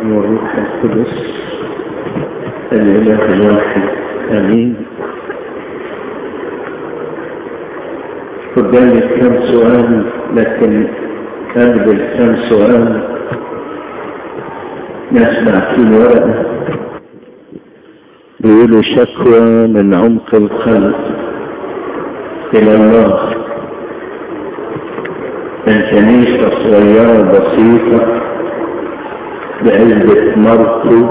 والابن والروح القدس الإله الواحد آمين قدامي كم سؤال لكن قبل كم سؤال نسمع في ورقة بيقولوا شكوى من عمق القلب إلى الله من كنيسة صغيرة بسيطة بعزة مرته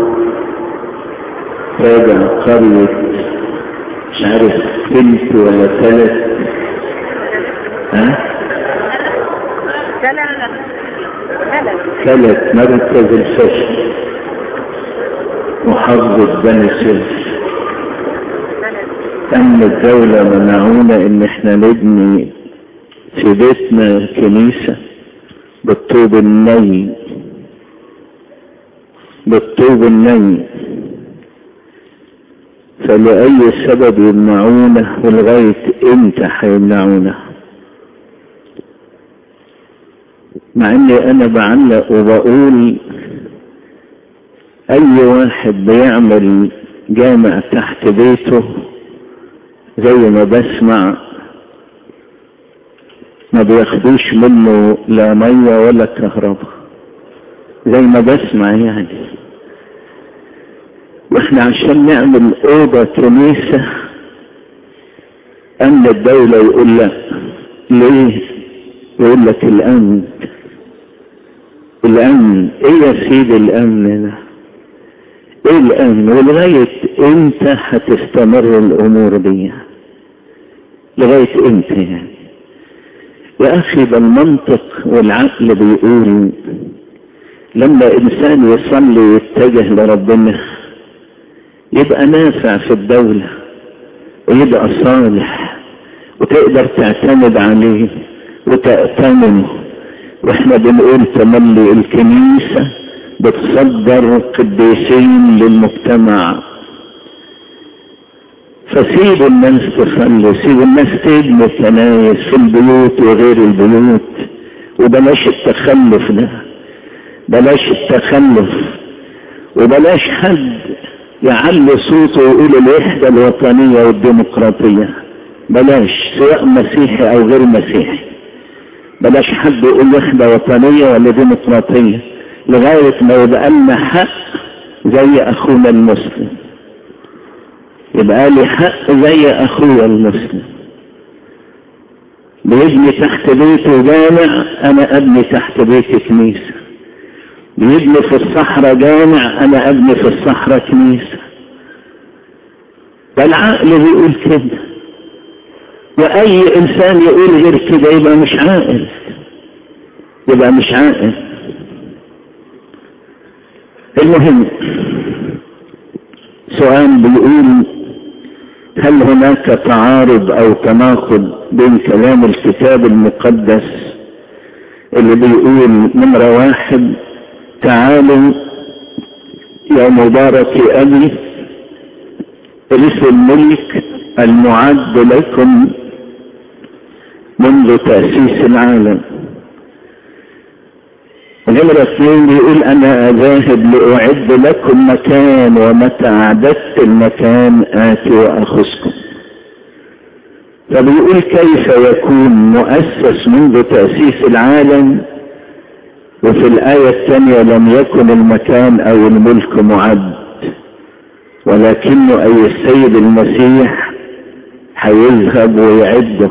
راجع قرية مش عارف بنت ولا ثلاث ها؟ ثلاث مركز الفشل محافظة بني سلف أما الدولة منعونا إن احنا نبني في بيتنا كنيسة بالطوب الني بالطوب الني فلأي سبب يمنعونه ولغاية امتى هيمنعونه مع اني انا بعلق وبقول اي واحد بيعمل جامع تحت بيته زي ما بسمع ما بياخدوش منه لا مية ولا كهرباء زي ما بسمع يعني واحنا عشان نعمل اوضة كنيسة امن الدولة يقول لا ليه يقول لك الامن الامن ايه يا سيدي الامن ده ايه الامن ولغاية امتى هتستمر الامور دي لغاية امتى يعني يا اخي ده المنطق والعقل بيقول لما انسان يصلي ويتجه لربنا يبقى نافع في الدولة ويبقى صالح وتقدر تعتمد عليه وتأتمنه واحنا بنقول تملي الكنيسة بتصدر قديسين للمجتمع فسيبوا الناس تصلي سيبوا الناس تبني كنايس في البيوت وغير البيوت وبلاش التخلف ده بلاش التخلف وبلاش حد يعلي صوته ويقول الوحدة الوطنية والديمقراطية بلاش سواء مسيحي او غير مسيحي بلاش حد يقول وحدة وطنية ولا ديمقراطية لغاية ما يبقى لنا حق زي اخونا المسلم يبقى لي حق زي اخويا المسلم بيبني تحت بيته جامع انا ابني تحت بيتي كنيسة بيبني في الصحراء جامع انا ابني في الصحراء كنيسة ده العقل بيقول كده واي انسان يقول غير كده يبقى مش عاقل يبقى مش عاقل المهم سؤال بيقول هل هناك تعارض او تناقض بين كلام الكتاب المقدس اللي بيقول نمرة واحد تعالوا يا مبارك ابي رث الملك المعد لكم منذ تأسيس العالم نمرة اثنين بيقول انا ذاهب لاعد لكم مكان ومتى اعددت المكان اتي واخذكم فبيقول كيف يكون مؤسس منذ تأسيس العالم وفي الآية الثانية لم يكن المكان أو الملك معد ولكنه أي السيد المسيح هيذهب ويعده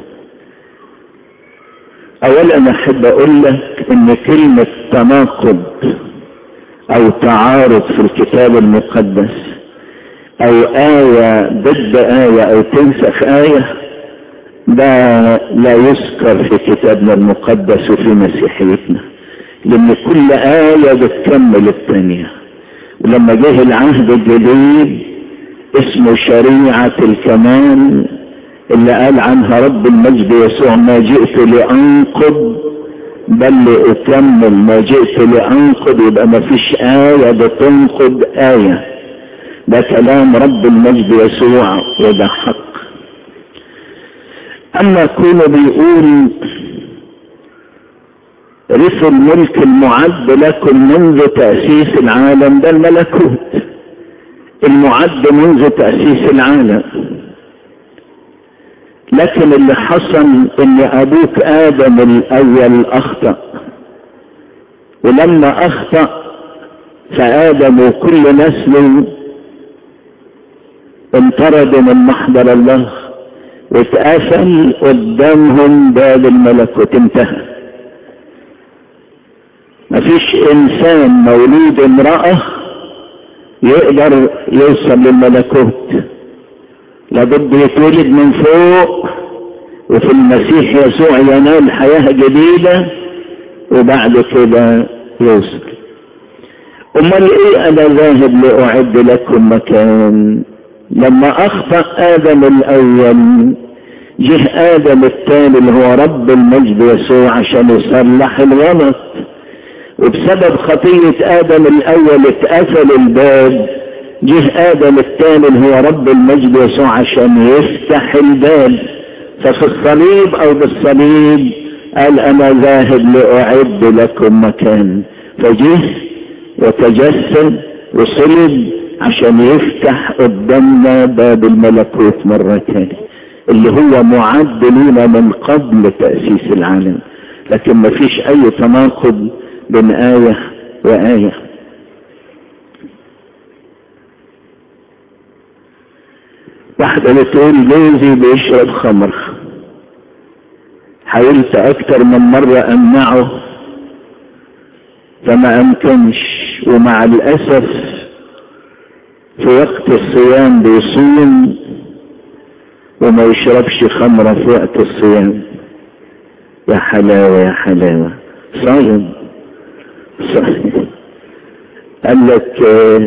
اولا احب اقول لك ان كلمة تناقض او تعارض في الكتاب المقدس او آية ضد آية او تنسخ آية ده لا يذكر في كتابنا المقدس وفي مسيحيتنا لان كل آية بتكمل الثانية ولما جه العهد الجديد اسمه شريعة الكمال اللي قال عنها رب المجد يسوع ما جئت لأنقض بل لأكمل ما جئت لأنقض يبقى ما فيش آية بتنقض آية ده كلام رب المجد يسوع وده حق أما كونه بيقول رثوا الملك المعد لكم منذ تأسيس العالم ده الملكوت المعد منذ تأسيس العالم لكن اللي حصل ان ابوك ادم الاول اخطأ ولما اخطأ فادم وكل نسله انطردوا من محضر الله واتقفل قدامهم باب الملكوت انتهى مفيش انسان مولود امرأة يقدر يوصل للملكوت لابد يتولد من فوق وفي المسيح يسوع ينال حياة جديدة وبعد كده يوصل امال ايه انا ذاهب لاعد لكم مكان لما اخطأ ادم الاول جه ادم الثاني اللي هو رب المجد يسوع عشان يصلح الغلط وبسبب خطية ادم الاول اتقفل الباب جه ادم الثاني اللي هو رب المجد يسوع عشان يفتح الباب ففي الصليب او بالصليب قال انا ذاهب لاعد لكم مكان فجه وتجسد وصلب عشان يفتح قدامنا باب الملكوت مرة تانية اللي هو معد لنا من قبل تأسيس العالم لكن ما فيش اي تناقض بين آية وآية واحدة بتقول جوزي بيشرب خمر حاولت اكتر من مرة امنعه فما امكنش ومع الاسف في وقت الصيام بيصوم وما يشربش خمرة في وقت الصيام يا حلاوة يا حلاوة صايم صايم قال لك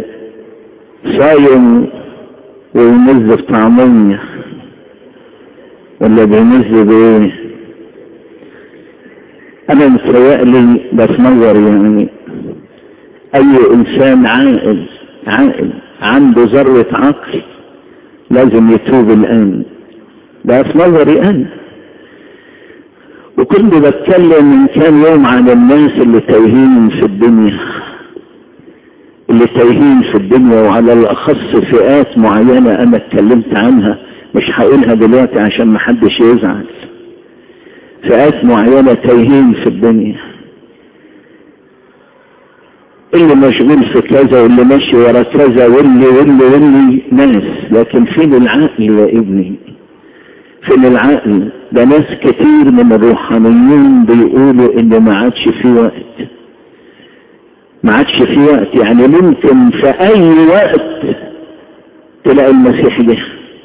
صايم ويمز في طعمية ولا بيمز بايه انا متهيألي بتنور يعني اي انسان عاقل عاقل عنده ذرة عقل لازم يتوب الان ده في نظري انا وكنت بتكلم من كام يوم عن الناس اللي تايهين في الدنيا اللي تايهين في الدنيا وعلى الاخص فئات معينة انا اتكلمت عنها مش هقولها دلوقتي عشان محدش يزعل فئات معينة تايهين في الدنيا اللي مشغول في كذا واللي ماشي ورا كذا واللي واللي واللي ناس لكن فين العقل يا ابني فين العقل ده ناس كتير من الروحانيين بيقولوا ان ما عادش في وقت ما عادش في وقت يعني ممكن في اي وقت تلاقي المسيح جه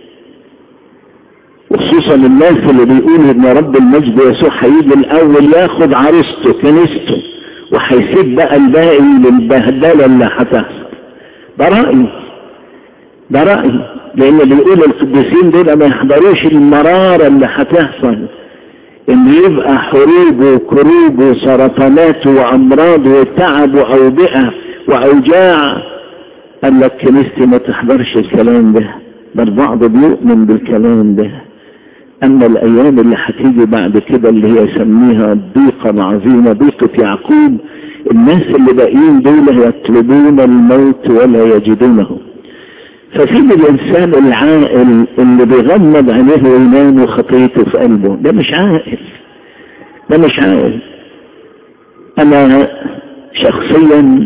وخصوصا الناس اللي بيقولوا ان رب المجد يسوع هيجي الاول ياخد عروسته كنيسته وهيسيب بقى الباقي للبهدله اللي هتحصل ده رايي ده رايي لان بيقول القديسين دول ما يحضروش المراره اللي هتحصل ان يبقى حروب وكروب وسرطانات وامراض وتعب واوبئه واوجاع قال لك كنيستي ما تحضرش الكلام ده بل بعض بيؤمن بالكلام ده اما الايام اللي هتيجي بعد كده اللي هي يسميها الضيقه العظيمه ضيقه يعقوب الناس اللي باقيين دول يطلبون الموت ولا يجدونه ففين الانسان العاقل اللي بيغمض عينيه وينام وخطيته في قلبه ده مش عاقل ده مش عاقل انا شخصيا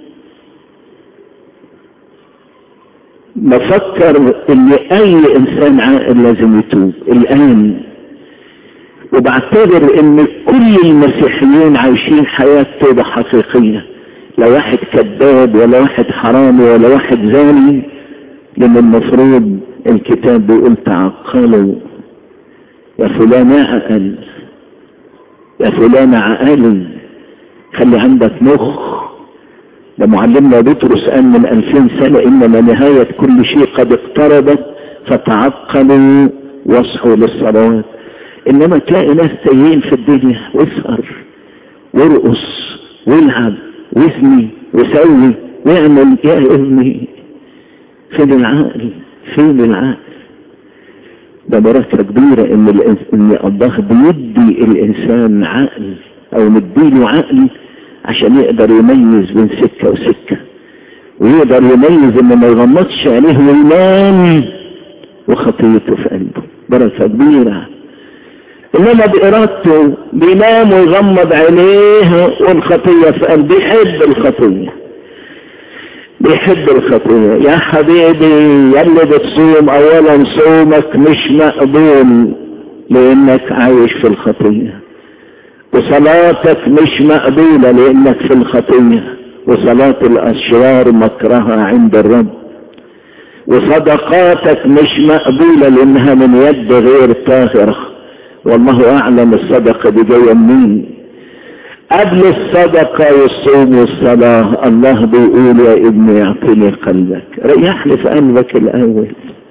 بفكر ان اي انسان عاقل لازم يتوب الان وبعتبر ان كل المسيحيين عايشين حياة توبة حقيقية لا واحد كذاب ولا واحد حرامي ولا واحد زاني لان المفروض الكتاب بيقول تعقلوا يا فلان عقل يا فلان عقل خلي عندك مخ ده معلمنا بطرس قال من ألفين سنة إنما نهاية كل شيء قد اقتربت فتعقلوا واصحوا للصلوات إنما تلاقي ناس تايهين في الدنيا واسهر وارقص والعب واسمي وسوي واعمل يا ابني فين العقل فين العقل ده بركة كبيرة ان ان الله بيدي الانسان عقل او نديله عقل عشان يقدر يميز بين سكة وسكة ويقدر يميز ان ما يغمضش عليه وينام وخطيته في قلبه بركة كبيرة انما بارادته بينام ويغمض عينيه والخطية في قلبه بيحب الخطية بيحب الخطية يا حبيبي يلي بتصوم اولا صومك مش مقبول لانك عايش في الخطية وصلاتك مش مقبولة لانك في الخطية وصلاة الاشرار مكرهة عند الرب وصدقاتك مش مقبولة لانها من يد غير طاهرة والله اعلم الصدقة دي جاية منين قبل الصدقة والصوم والصلاة الله بيقول يا ابني اعطني قلبك ريحني في قلبك الاول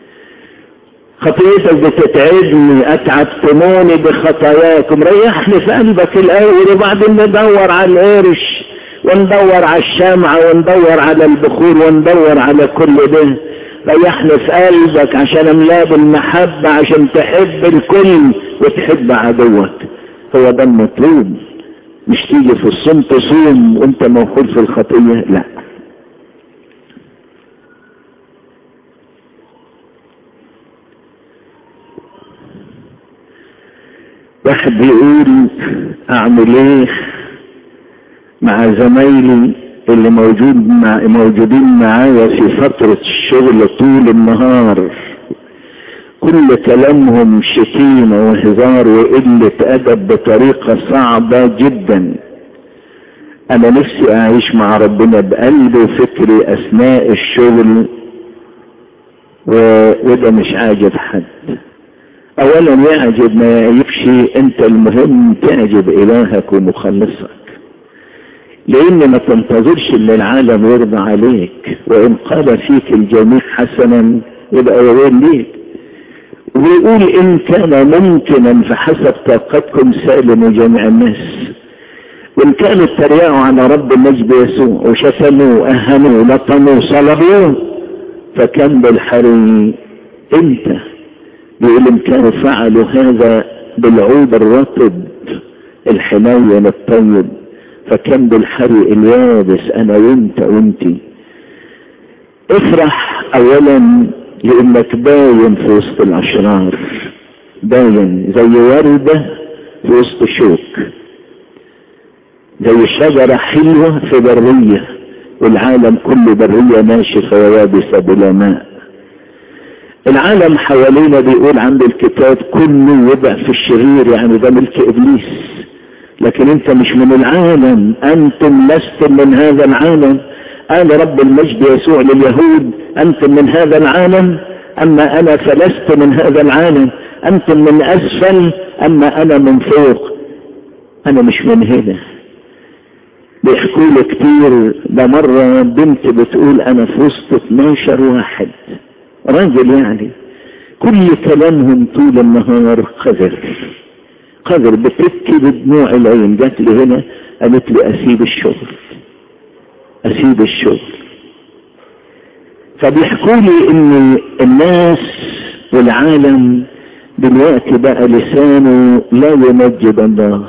خطيتك بتتعبني اتعبتموني بخطاياكم ريحني في قلبك الاول وبعدين ندور على القرش وندور على الشمعة وندور على البخور وندور على كل ده ريحني في قلبك عشان املاه بالمحبة عشان تحب الكل وتحب عدوك هو ده المطلوب مش تيجي في الصوم تصوم وانت موجود في الخطية لا واحد بيقول اعمل ايه مع زمايلي اللي موجود مع موجودين معايا في فترة الشغل طول النهار كل كلامهم شتيمة وهزار وقلة أدب بطريقة صعبة جدا أنا نفسي أعيش مع ربنا بقلبي وفكري أثناء الشغل و... وده مش عاجب حد أولا يعجب ما يعجبش أنت المهم تعجب إلهك ومخلصك لان ما تنتظرش ان العالم يرضى عليك وان قال فيك الجميع حسنا يبقى وين ليك ويقول ان كان ممكنا فحسب طاقتكم سالموا جميع الناس وان كانوا اتريقوا على رب المجد يسوع وشتموا اهنوا لطموا صلبوه فكم بالحري انت بيقول ان كانوا فعلوا هذا بالعود الرطب الحنين الطيب فكم بالحرق اليابس انا وانت وانتي افرح اولا لانك باين في وسط الاشرار باين زي وردة في وسط شوك زي شجرة حلوة في برية والعالم كله برية ناشفة ويابسة بلا ماء العالم حوالينا بيقول عند الكتاب كله يبع في الشرير يعني ده ملك ابليس لكن انت مش من العالم انتم لستم من هذا العالم قال رب المجد يسوع لليهود انتم من هذا العالم اما انا فلست من هذا العالم انتم من اسفل اما انا من فوق انا مش من هنا بيحكوا لي كتير ده مرة بنت بتقول انا في وسط 12 واحد راجل يعني كل كلامهم طول النهار قذر قدر بتبكي بدموع العين جات لي هنا قالت لي اسيب الشغل اسيب الشغل فبيحكوا لي ان الناس والعالم دلوقتي بقى لسانه لا يمجد الله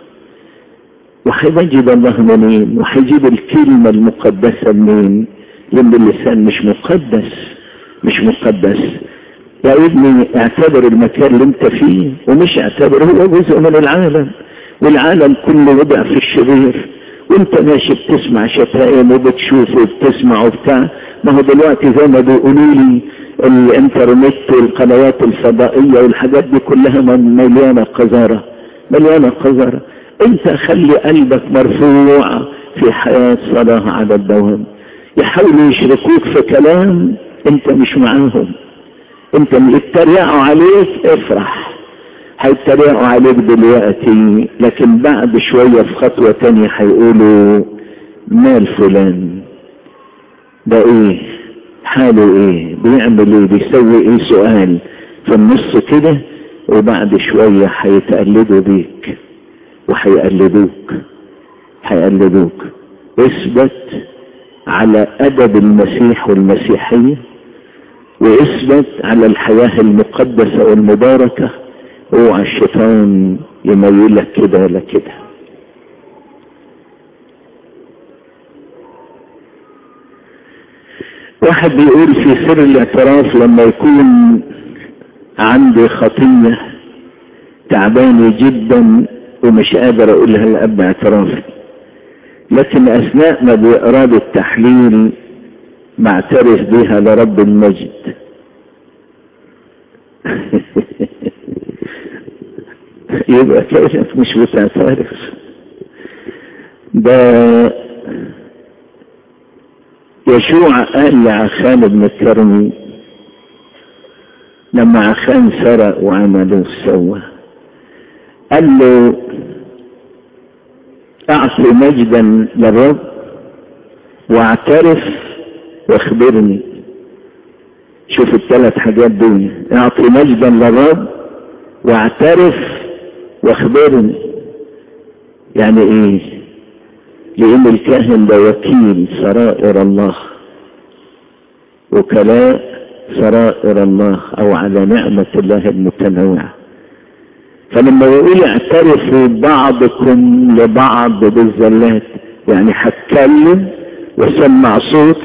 وهيمجد الله منين وهيجيب الكلمة المقدسة منين لان اللسان مش مقدس مش مقدس يا ابني اعتبر المكان اللي انت فيه ومش اعتبر هو جزء من العالم والعالم كله وضع في الشرير وانت ماشي بتسمع شتائم وبتشوف وبتسمع وبتاع ما هو دلوقتي زي ما بيقولوا لي الانترنت والقنوات الفضائية والحاجات دي كلها مليانة قذارة مليانة قذارة انت خلي قلبك مرفوع في حياة صلاة على الدوام يحاولوا يشركوك في كلام انت مش معاهم انت اللي اتريقوا عليك افرح هيتريقوا عليك دلوقتي لكن بعد شوية في خطوة تانية هيقولوا مال فلان ده ايه حاله ايه بيعمل ايه بيسوي ايه سؤال في النص كده وبعد شوية هيتقلدوا بيك وهيقلدوك هيقلدوك اثبت على ادب المسيح والمسيحيه واثبت على الحياة المقدسة والمباركة اوعى الشيطان يميلك كده ولا كده واحد بيقول في سر الاعتراف لما يكون عندي خطية تعبانة جدا ومش قادر اقولها لأب اعترافي لكن اثناء ما بيقرا التحليل بعترف بها لرب المجد يبقى كيفك مش بتعترف ده يشوع قال لعخان بن الكرمي لما عخان سرق وعمله سوى قال له اعطي مجدا للرب واعترف واخبرني شوف الثلاث حاجات دول اعطي مجدا للرب واعترف واخبرني يعني ايه لان الكاهن ده وكيل سرائر الله وكلاء سرائر الله او على نعمة الله المتنوعة فلما يقول اعترفوا بعضكم لبعض بالزلات يعني هتكلم وسمع صوت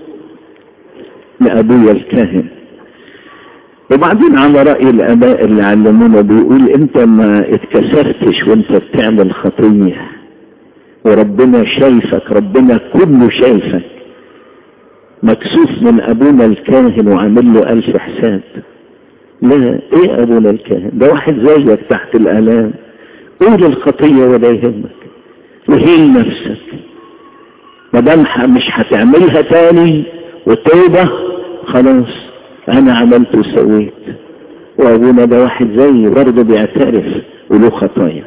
لأبويا الكاهن وبعدين على رأي الآباء اللي علمونا بيقول انت ما اتكسرتش وانت بتعمل خطية وربنا شايفك ربنا كله شايفك مكسوف من ابونا الكاهن وعامل له الف حساب لا ايه ابونا الكاهن ده واحد زيك تحت الالام قول الخطية ولا يهمك وهين نفسك ما دام مش هتعملها تاني وتوبة خلاص انا عملت وسويت وابونا ده واحد زيي برضه بيعترف وله خطايا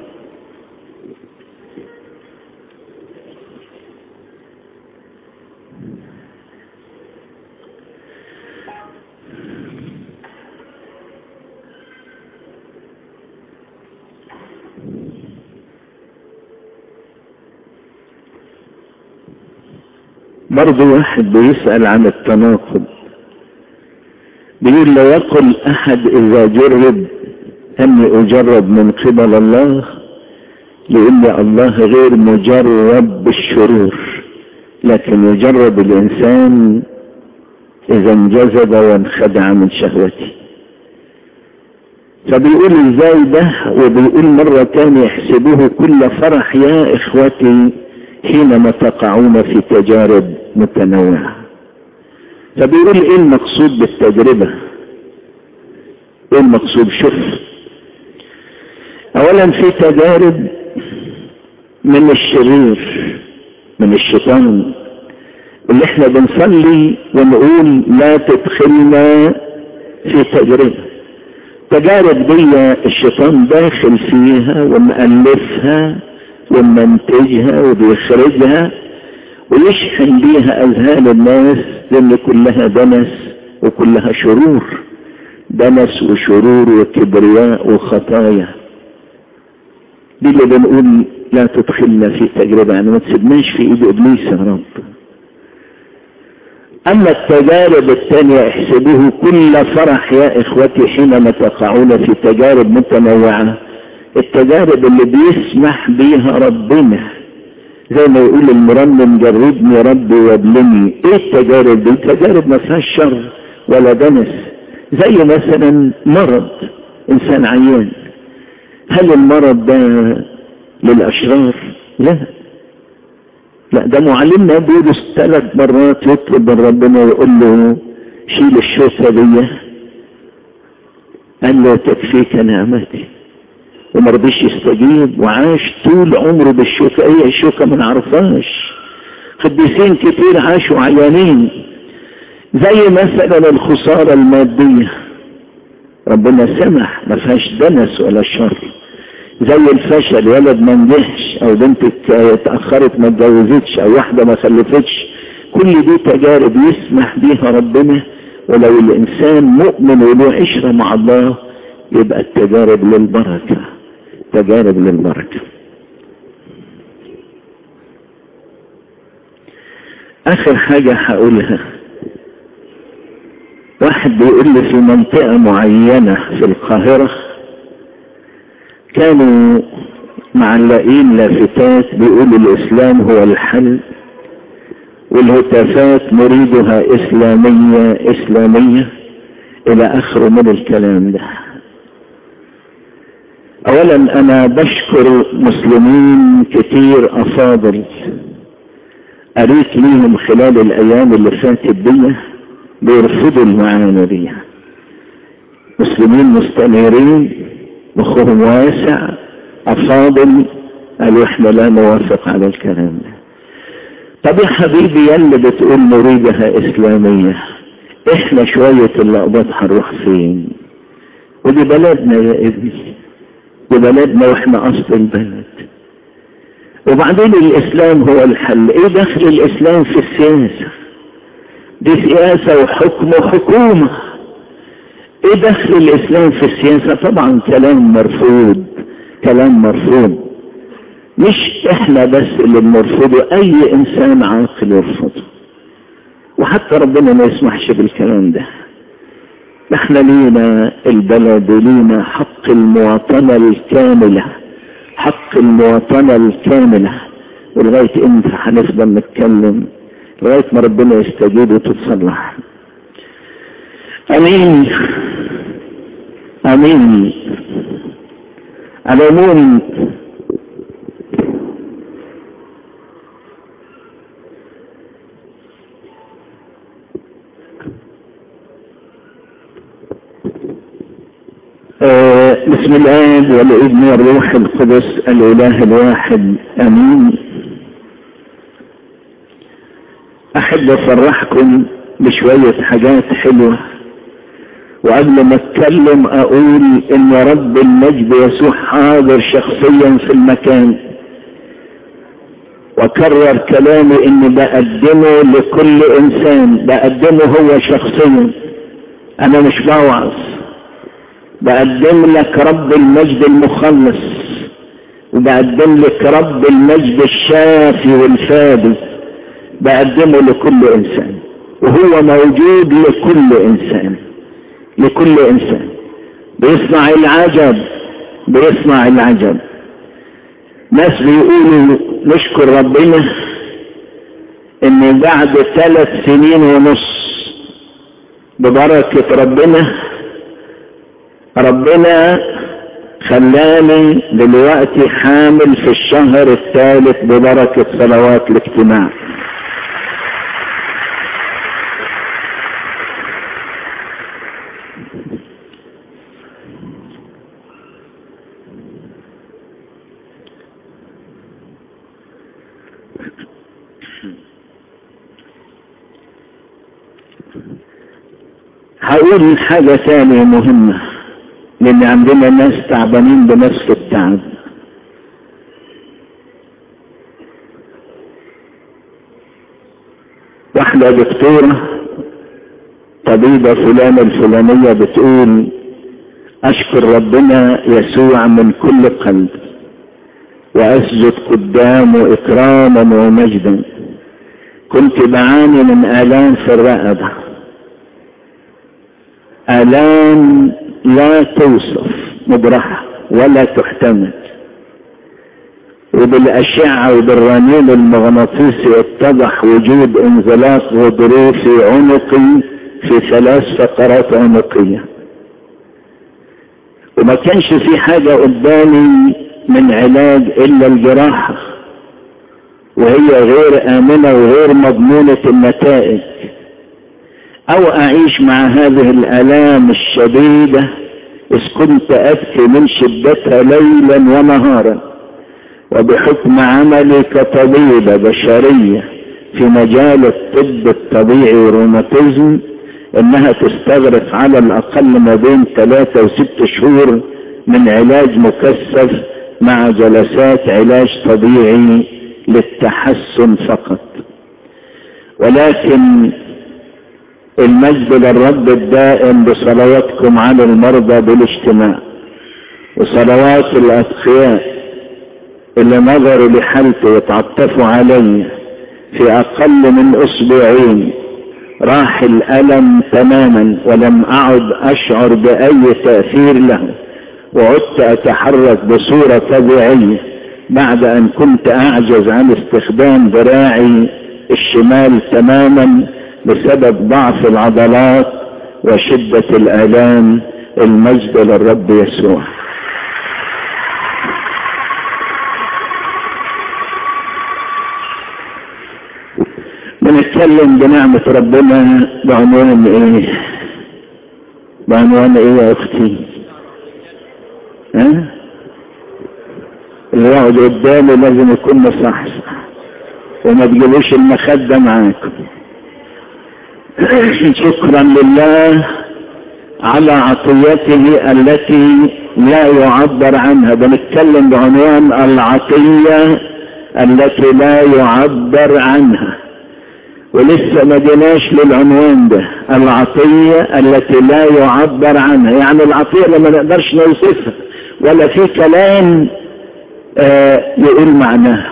برضه واحد بيسأل عن التناقض بيقول لا يقل احد اذا جرب اني اجرب من قبل الله لان الله غير مجرب بالشرور لكن يجرب الانسان اذا انجذب وانخدع من شهوته فبيقول ازاي ده وبيقول مرة تانية احسبوه كل فرح يا اخوتي حينما تقعون في تجارب متنوعة فبيقول ايه المقصود بالتجربة ايه المقصود شوف اولا في تجارب من الشرير من الشيطان اللي احنا بنصلي ونقول لا تدخلنا في تجربة تجارب دي الشيطان داخل فيها ومألفها ومنتجها وبيخرجها ويشحن بيها اذهان الناس لان كلها دنس وكلها شرور دنس وشرور وكبرياء وخطايا دي اللي بنقول لا تدخلنا في تجربة يعني ما تسيبناش في ايد ابليس يا رب اما التجارب الثانية احسبوه كل فرح يا اخوتي حينما تقعون في تجارب متنوعة التجارب اللي بيسمح بيها ربنا زي ما يقول المرنم جربني ربي وابلني ايه التجارب دي تجارب ما فيهاش شر ولا دنس زي مثلا مرض انسان عيان هل المرض ده للاشرار لا لا ده معلمنا بولس ثلاث مرات يطلب من ربنا ويقول له شيل الشوكه دي قال له تكفيك نعمتي وما رضيش يستجيب وعاش طول عمره بالشوكة ايه الشوكة ما نعرفهاش قديسين كتير عاشوا عيانين زي مثلا الخسارة المادية ربنا سمح ما فيهاش دنس ولا شر زي الفشل ولد ما نجحش او بنت اتأخرت ما اتجوزتش او واحدة ما خلفتش كل دي تجارب يسمح بيها ربنا ولو الانسان مؤمن وله عشرة مع الله يبقى التجارب للبركة تجارب للبركة اخر حاجة هقولها واحد بيقول لي في منطقة معينة في القاهرة كانوا معلقين لافتات بيقولوا الاسلام هو الحل والهتافات نريدها إسلامية إسلامية إلى آخره من الكلام ده أولا أنا بشكر مسلمين كتير أفاضل قريت ليهم خلال الأيام اللي فاتت دي بيرفضوا المعاني دي مسلمين مستنيرين مخهم واسع أفاضل قالوا احنا لا نوافق على الكلام ده طب يا حبيبي يلي بتقول نريدها إسلامية احنا شوية اللقبات هنروح فين ودي بلدنا يا ابني دي بلدنا واحنا أصل البلد وبعدين الإسلام هو الحل ايه دخل الإسلام في السياسة دي سياسة وحكم وحكومة ايه دخل الإسلام في السياسة طبعا كلام مرفوض كلام مرفوض مش احنا بس اللي بنرفضه اي انسان عاقل يرفضه وحتى ربنا ما يسمحش بالكلام ده احنا لينا البلد ولينا حق المواطنة الكاملة حق المواطنة الكاملة ولغاية امتى هنفضل نتكلم لغاية ما ربنا يستجيب وتتصلح امين امين على العموم بسم الله والابن والروح القدس الاله الواحد امين احب افرحكم بشوية حاجات حلوة وقبل ما اتكلم اقول ان رب المجد يسوع حاضر شخصيا في المكان وكرر كلامي اني بقدمه لكل انسان بقدمه هو شخصيا انا مش بوعظ بقدم لك رب المجد المخلص وبقدم لك رب المجد الشافي والفادي بقدمه لكل انسان وهو موجود لكل انسان لكل انسان بيصنع العجب بيصنع العجب ناس بيقولوا نشكر ربنا ان بعد ثلاث سنين ونص ببركة ربنا ربنا خلاني دلوقتي حامل في الشهر الثالث ببركة صلوات الاجتماع هقول حاجة ثانية مهمة لان عندنا ناس تعبانين بنفس التعب واحدة دكتورة طبيبة فلانة الفلانية بتقول اشكر ربنا يسوع من كل قلب واسجد قدامه اكراما ومجدا كنت بعاني من الام في الرقبة الام لا توصف مبرحة ولا تحتمل وبالأشعة وبالرنين المغناطيسي اتضح وجود انزلاق غضروفي عنقي في ثلاث فقرات عنقية وما كانش في حاجة قدامي من علاج إلا الجراحة وهي غير آمنة وغير مضمونة النتائج او اعيش مع هذه الالام الشديدة اذ كنت ابكي من شدتها ليلا ونهارا وبحكم عملي كطبيبة بشرية في مجال الطب الطبيعي والروماتيزم انها تستغرق على الاقل ما بين ثلاثة وست شهور من علاج مكثف مع جلسات علاج طبيعي للتحسن فقط ولكن المجد للرب الدائم بصلواتكم عن المرضى بالاجتماع وصلوات الأتقياء اللي نظروا لحالتي وتعطفوا علي في أقل من أسبوعين راح الألم تماما ولم أعد أشعر بأي تأثير له وعدت أتحرك بصورة طبيعية بعد أن كنت أعجز عن استخدام ذراعي الشمال تماما بسبب ضعف العضلات وشدة الآلام المجد للرب يسوع بنتكلم بنعمة ربنا بعنوان ايه بعنوان ايه يا اختي ها اللي يقعد قدامي لازم يكون مصحصح وما تجيبوش المخدة معاكم شكرا لله على عطيته التي لا يعبر عنها بنتكلم بعنوان العطية التي لا يعبر عنها ولسه ما جيناش للعنوان ده العطية التي لا يعبر عنها يعني العطية اللي ما نقدرش نوصفها ولا في كلام آه يقول معناها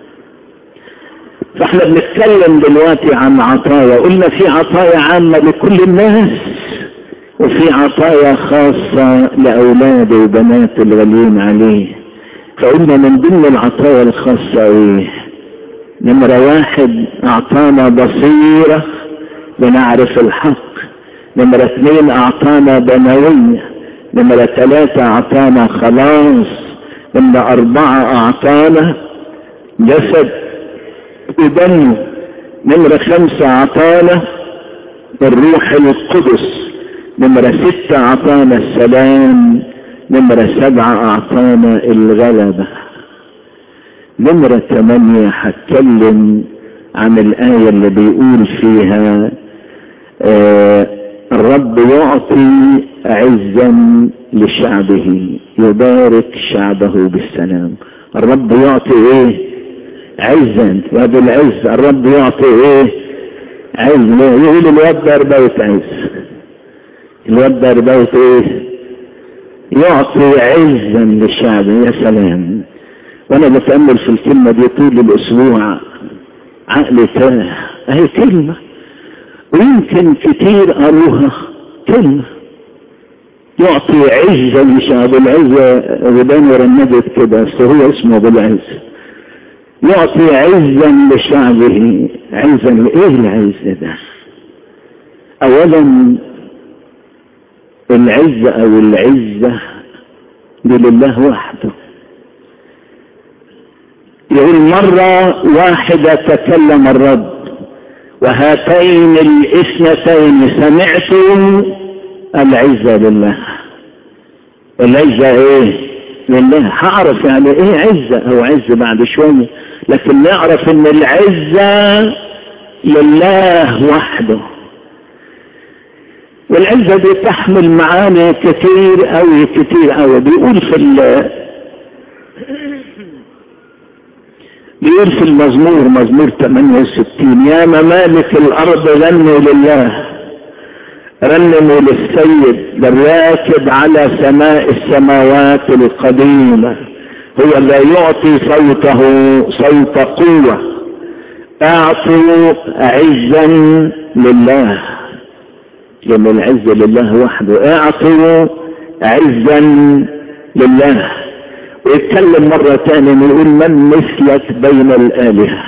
فاحنا بنتكلم دلوقتي عن عطايا قلنا في عطايا عامة لكل الناس وفي عطايا خاصة لأولاد وبنات الغاليين عليه فقلنا من ضمن العطايا الخاصة ايه نمرة واحد اعطانا بصيرة لنعرف الحق نمرة اثنين اعطانا بنوية نمرة ثلاثة اعطانا خلاص نمرة اربعة اعطانا جسد ودم نمرة خمسة اعطانا الروح القدس نمرة ستة اعطانا السلام نمرة سبعة اعطانا الغلبة نمرة ثمانية هتكلم عن الآية اللي بيقول فيها آه الرب يعطي عزا لشعبه يبارك شعبه بالسلام الرب يعطي ايه عزا وهذا العز الرب يعطي ايه عز يقول الواد ده رباية عز الواد ده رباية ايه يعطي عزا لشعبه يا سلام وانا بتأمل في الكلمة دي طول الاسبوع عقلي تاه اهي كلمة ويمكن كتير قالوها كلمة يعطي عزة لشعب العزة غدان ورندت كده بس هو اسمه بالعز يعطي عزا لشعبه عزا ايه العز ده اولا العزة او العزة دي لله وحده يقول مرة واحدة تكلم الرب وهاتين الاثنتين سمعتم العزة لله العزة ايه لله هعرف يعني ايه عزة او عزة بعد شوية لكن نعرف ان العزة لله وحده والعزة دي تحمل معاني كتير اوي كتير اوي بيقول في بيقول في المزمور مزمور 68 يا ممالك الارض غنوا لله رنموا للسيد للراكب على سماء السماوات القديمة هو لا يعطي صوته صوت قوة اعطوا عزا لله لان العز لله وحده اعطوا عزا لله ويتكلم مرة تانية ويقول من مثلك بين الآلهة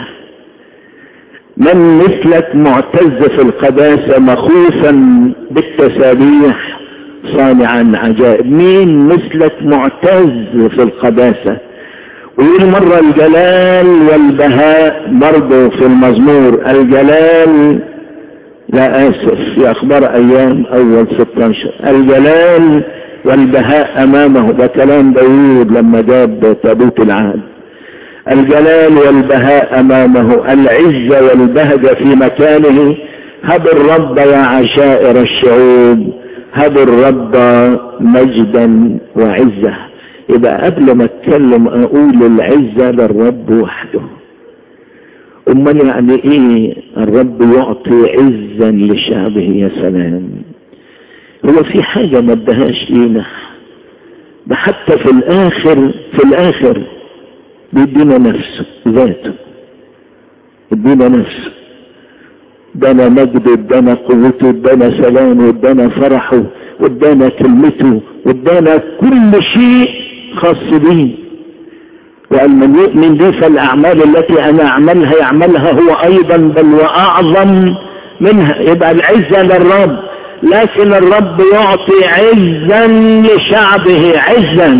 من مثلك معتز في القداسة مخوفا بالتسابيح صانعا عجائب مين مثلك معتز في القداسة ويقول مرة الجلال والبهاء برضه في المزمور الجلال لا آسف في أخبار أيام أول 16 الجلال والبهاء امامه ده كلام داوود لما جاب تابوت العهد الجلال والبهاء امامه العزة والبهجة في مكانه هب الرب يا عشائر الشعوب هب الرب مجدا وعزة يبقى قبل ما اتكلم اقول العزة للرب وحده امال يعني ايه الرب يعطي عزا لشعبه يا سلام هو في حاجة ما ادهاش لينا ده حتى في الاخر في الاخر بيدينا نفسه ذاته ادينا نفسه ادانا مجد ادانا قوته ادانا سلامه ادانا فرحه وادانا كلمته وادانا كل شيء خاص بيه وقال من يؤمن بي فالأعمال التي أنا أعملها يعملها هو أيضا بل وأعظم منها يبقى العزة للرب لكن الرب يعطي عزا لشعبه عزا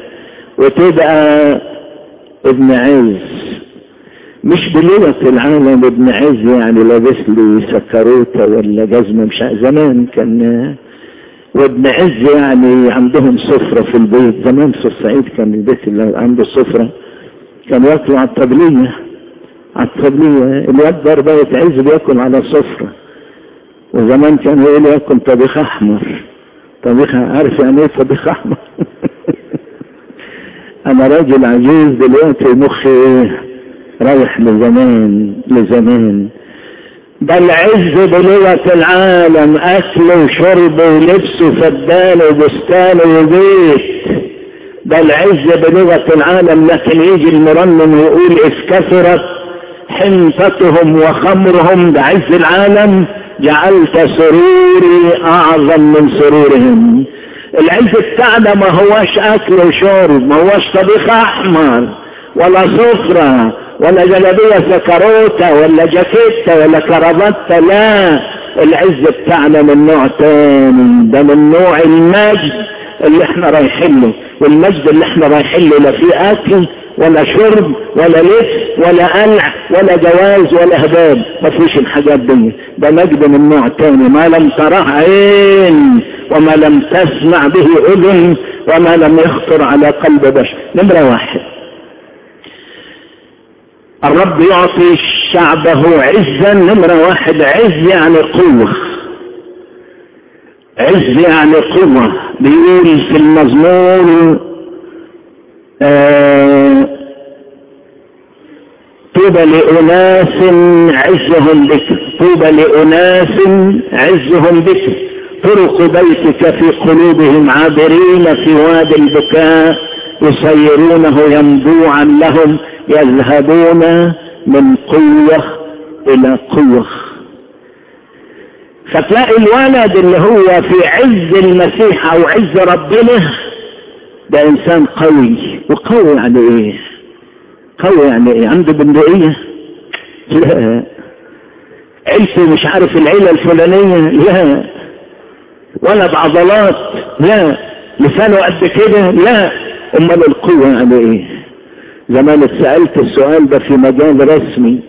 وتبقى ابن عز مش بلغة العالم ابن عز يعني لابس لي سكروتة ولا جزمة مش زمان كان وابن عز يعني عندهم سفرة في البيت زمان في الصعيد كان البيت اللي عنده سفرة كان ياكلوا على الطبلية على الطبلية الواد ده رباية عز بياكل على سفرة وزمان كان يقول ياكل طبيخ احمر طبيخ عارف يعني ايه طبيخ احمر انا راجل عجوز دلوقتي مخي ايه رايح لزمان لزمان ده العز بلغة العالم أكل وشرب ولبس وفدان وبستان وبيت ده العز بلغة العالم لكن يجي المرنم ويقول إذ كثرت حنطتهم وخمرهم ده عز العالم جعلت سروري أعظم من سرورهم العز بتاعنا ما هوش أكل وشرب ما هوش طبيخ أحمر ولا سفرة ولا جلبية سكروتة ولا جاكيتة ولا كرافته لا العز بتاعنا من نوع تاني ده من نوع المجد اللي احنا رايحين له والمجد اللي احنا رايحين له لا فيه اكل ولا شرب ولا لبس ولا قلع ولا جواز ولا هباب ما فيش الحاجات دي ده مجد من نوع تاني ما لم تراه عين وما لم تسمع به اذن وما لم يخطر على قلب بشر نمرة واحد الرب يعطي شعبه عزا نمرة واحد عز يعني قوة عز يعني قوة بيقول في المزمور آه طوبى لأناس عزهم بك طوبى لأناس عزهم بك طرق بيتك في قلوبهم عابرين في وادي البكاء يصيرونه ينبوعا لهم يذهبون من قوة إلى قوة فتلاقي الولد اللي هو في عز المسيح أو عز ربنا ده إنسان قوي وقوي يعني إيه؟ قوي يعني إيه؟ عنده بندقية؟ لا عيلته مش عارف العيلة الفلانية لا ولا بعضلات لا لسانه قد كده لا امال القوة يعني ايه زمان اتسألت السؤال ده في مجال رسمي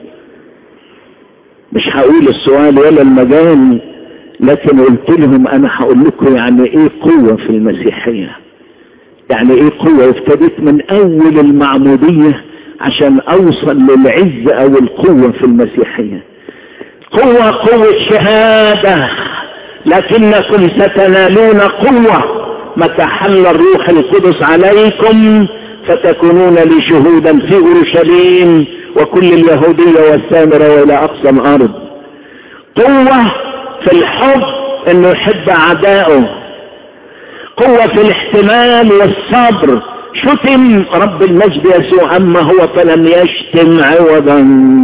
مش هقول السؤال ولا المجال لكن قلت لهم انا هقول لكم يعني ايه قوة في المسيحية يعني ايه قوة ابتديت من اول المعمودية عشان اوصل للعز او القوة في المسيحية قوة قوة شهادة لكنكم ستنالون قوة متى حل الروح القدس عليكم فتكونون لي شهودا في اورشليم وكل اليهودية والسامرة والى اقصى الارض قوة في الحب انه يحب اعدائه قوة في الاحتمال والصبر شتم رب المجد يسوع اما هو فلم يشتم عوضا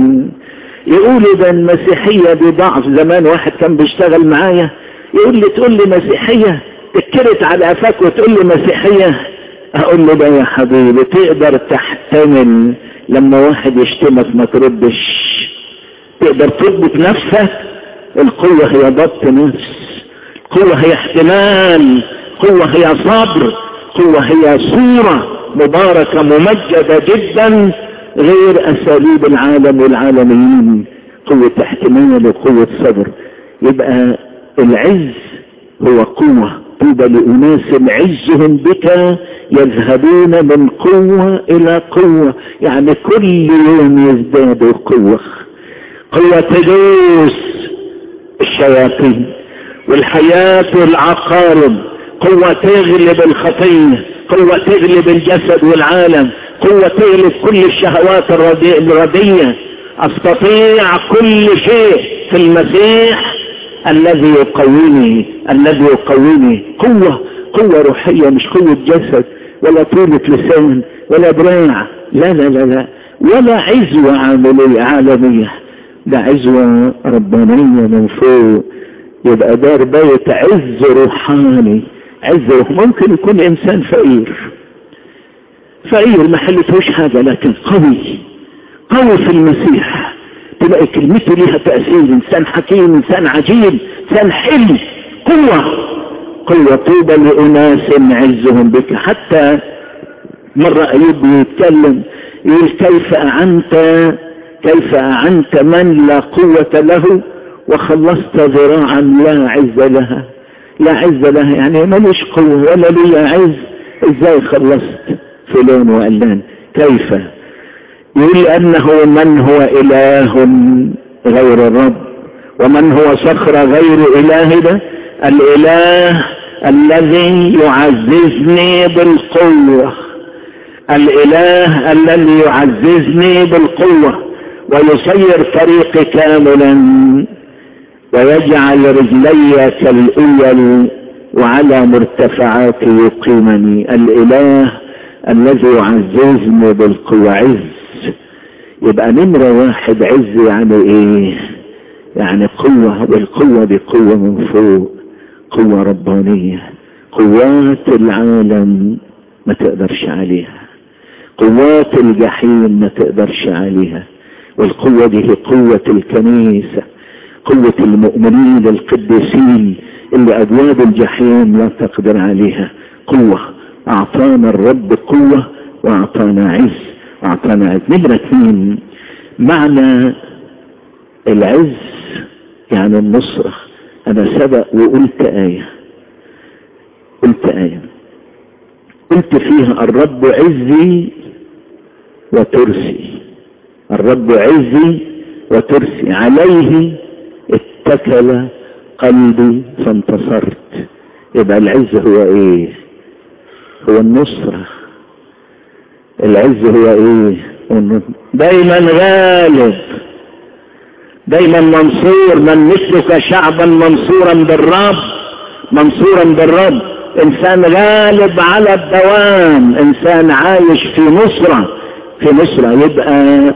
يقولوا ده المسيحية دي ضعف زمان واحد كان بيشتغل معايا يقول لي تقول لي مسيحية تكرت على قفاك وتقول لي مسيحية اقول له ده يا حبيبي تقدر تحتمل لما واحد يشتمك ما تردش تقدر تضبط نفسك القوة هي ضبط نفس قوة هي احتمال قوة هي صبر قوة هي صورة مباركة ممجدة جدا غير اساليب العالم والعالميين قوة احتمال وقوة صبر يبقى العز هو قوة طوبى لأناس عزهم بك يذهبون من قوة إلى قوة يعني كل يوم يزدادوا قوة قوة تدوس الشياطين والحياة والعقارب قوة تغلب الخطية قوة تغلب الجسد والعالم قوة تغلب كل الشهوات الردية استطيع كل شيء في المسيح الذي يقويني الذي يقويني قوة قوة روحية مش قوة جسد ولا طولة لسان ولا دراع لا لا لا لا ولا عزوة عملية عالمية ده عزوة ربانية من فوق يبقى دار بيت عز روحاني عز روح ممكن يكون انسان فقير فقير ما حلتهوش حاجة لكن قوي قوي في المسيح تلاقي كلمته ليها تأثير إنسان حكيم إنسان عجيب إنسان حلم قوة قوة طوبى لأناس عزهم بك حتى مرة أيوب يتكلم يقول كيف أعنت كيف أعنت من لا قوة له وخلصت ذراعا لا عز لها لا عز لها يعني ملوش قوة ولا لي عز ازاي خلصت فلان وعلان كيف يقول أنه من هو إله غير الرب ومن هو صخرة غير إلهنا الإله الذي يعززني بالقوة الإله الذي يعززني بالقوة ويسير طريقي كاملا ويجعل رجلي كالإيل وعلى مرتفعاتي يقيمني الإله الذي يعززني بالقوة عز يبقى نمرة واحد عز يعني ايه يعني قوة والقوة دي قوة من فوق قوة ربانية قوات العالم ما تقدرش عليها قوات الجحيم ما تقدرش عليها والقوة دي هي قوة الكنيسة قوة المؤمنين القديسين اللي أبواب الجحيم لا تقدر عليها قوة أعطانا الرب قوة وأعطانا عز أعطانا عز نمرة اثنين معنى العز يعني النصرة أنا سبق وقلت آية قلت آية قلت فيها الرب عزي وترسي الرب عزي وترسي عليه اتكل قلبي فانتصرت يبقى العز هو ايه هو النصرة العز هو ايه دايما غالب دايما منصور من مثلك شعبا منصورا بالرب منصورا بالرب انسان غالب على الدوام انسان عايش في نصرة في نصرة يبقى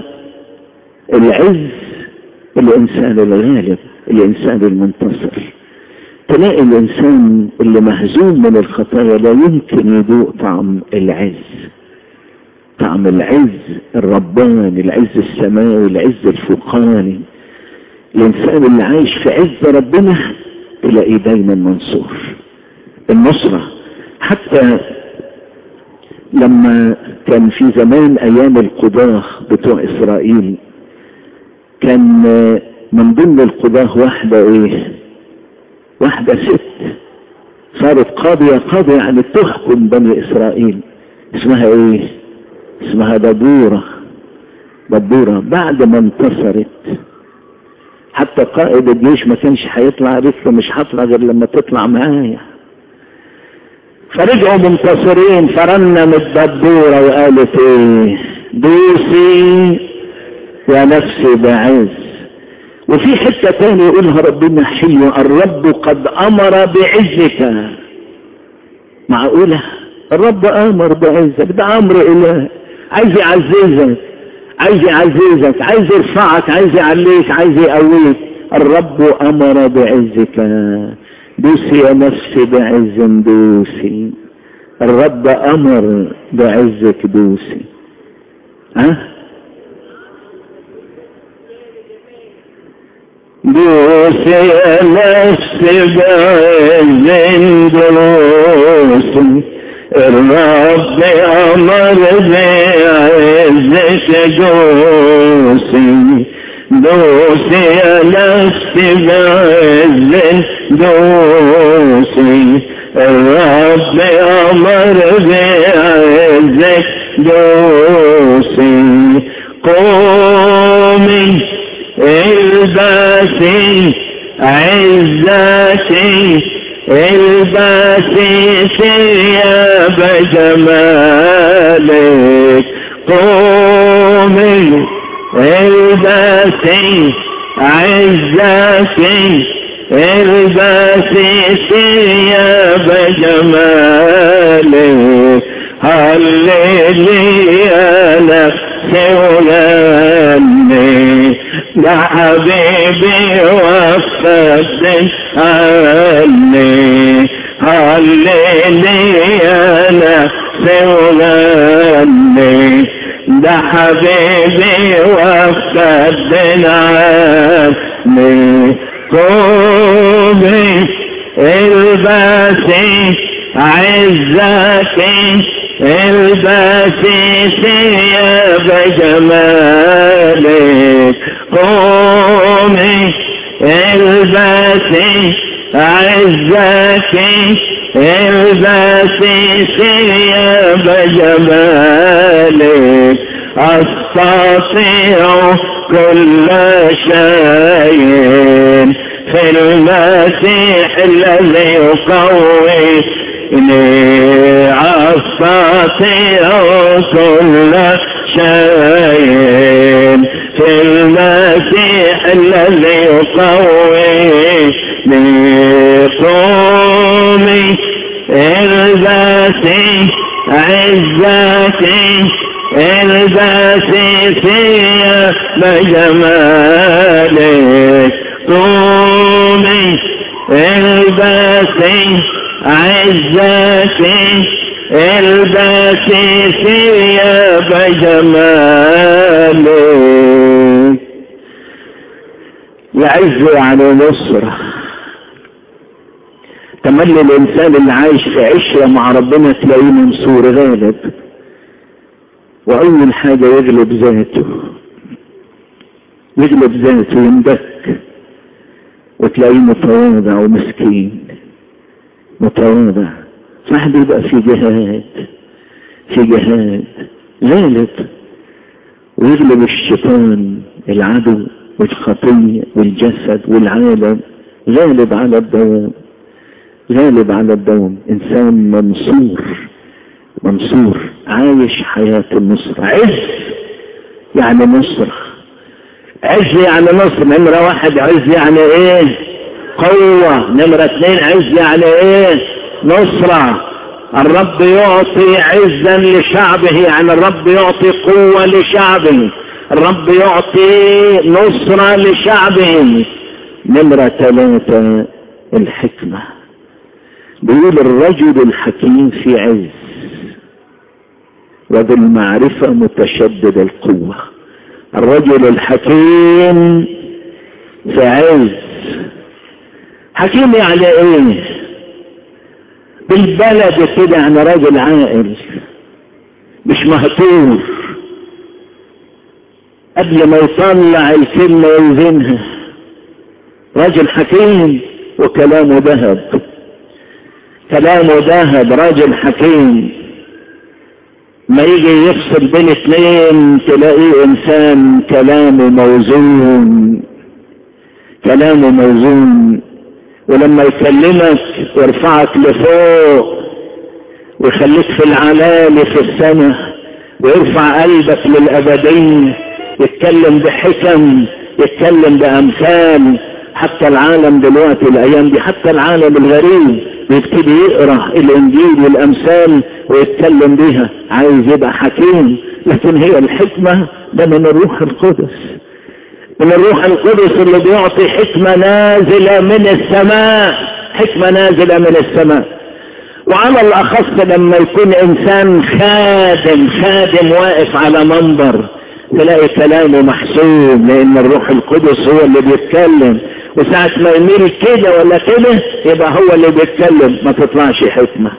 العز الانسان الغالب الانسان المنتصر تلاقي الانسان اللي مهزوم من الخطايا لا يمكن يذوق طعم العز طعم العز الرباني العز السماوي العز الفوقاني الانسان اللي عايش في عز ربنا تلاقيه دايما منصور النصرة حتى لما كان في زمان ايام القضاة بتوع اسرائيل كان من ضمن القضاة واحدة ايه واحدة ست صارت قاضية قاضية يعني تحكم بني اسرائيل اسمها ايه اسمها دبورة دبورة بعد ما انتصرت حتى قائد الجيش ما كانش هيطلع قالت له مش هطلع غير لما تطلع معايا فرجعوا منتصرين فرنم الدبورة وقالت ايه دوسي يا نفسي بعز وفي حتة تاني يقولها ربنا حلو الرب قد امر بعزك معقولة الرب امر بعزك ده امر اله عايز يعززك عايز يعززك عايز يرفعك عايز يعليك عايز يقويك الرب امر بعزك دوسي يا نفسي بعز دوسي الرب امر بعزك دوسي ها دوسي يا نفسي بعز دوسي الرب امر بعزك دوسي دوسي يا نفسي بعز دوسي الرب امر بعزك دوسي قومي البسي عزتي البسي ثياب جمالك قومي البسي عزتي البسي ثياب جمالك هللي نفسي ولاني يا حبيبي وفد عني هللي نفسي ولاني ليه ده حبيبي وافتدنا عني قومي البسي عزك البسي ثياب جمالك قومي البسي عزك البسي ثياب جمالك استطيع كل شيء في المسيح الذي يقويني استطيع كل شيء في المسيح الذي يقويني قومي البسي عزتي البسي ثياب جمالك قومي البسي عزتي البسي ثياب جمالك العز يعني نصرة تملي الانسان اللي عايش في عشرة مع ربنا تلاقيه منصور غالب واول حاجة يغلب ذاته يغلب ذاته يندك وتلاقيه متواضع ومسكين متواضع صاحب يبقى في جهاد في جهاد غالب ويغلب الشيطان العدو والخطية والجسد والعالم غالب على الدوام غالب على الدوام انسان منصور منصور عايش حياة النصر عز يعني نصر عز يعني نصر نمرة واحد عز يعني ايه قوة نمرة اثنين عز يعني ايه نصرة الرب يعطي عزا لشعبه يعني الرب يعطي قوة لشعبه الرب يعطي نصرة لشعبه نمرة ثلاثة الحكمة بيقول الرجل الحكيم في عز وبالمعرفة متشدد القوة الرجل الحكيم في عز حكيم يعني ايه بالبلد كده يعني راجل عاقل مش مهتور قبل ما يطلع الكلمة يوزنها راجل حكيم وكلامه ذهب كلامه ذهب راجل حكيم ما يجي يفصل بين اثنين تلاقيه انسان كلامه موزون كلامه موزون ولما يكلمك يرفعك لفوق ويخليك في العلالي في السماء ويرفع قلبك للأبدية يتكلم بحكم يتكلم بأمثال حتى العالم دلوقتي الأيام دي حتى العالم الغريب يبتدي يقرأ الإنجيل والأمثال ويتكلم بها عايز يبقى حكيم لكن هي الحكمة ده من الروح القدس من الروح القدس اللي بيعطي حكمة نازلة من السماء حكمة نازلة من السماء وعلى الأخص لما يكون إنسان خادم خادم واقف على منبر تلاقي كلامه محسوب لأن الروح القدس هو اللي بيتكلم وساعة ما يميل كده ولا كده يبقى هو اللي بيتكلم ما تطلعش حكمة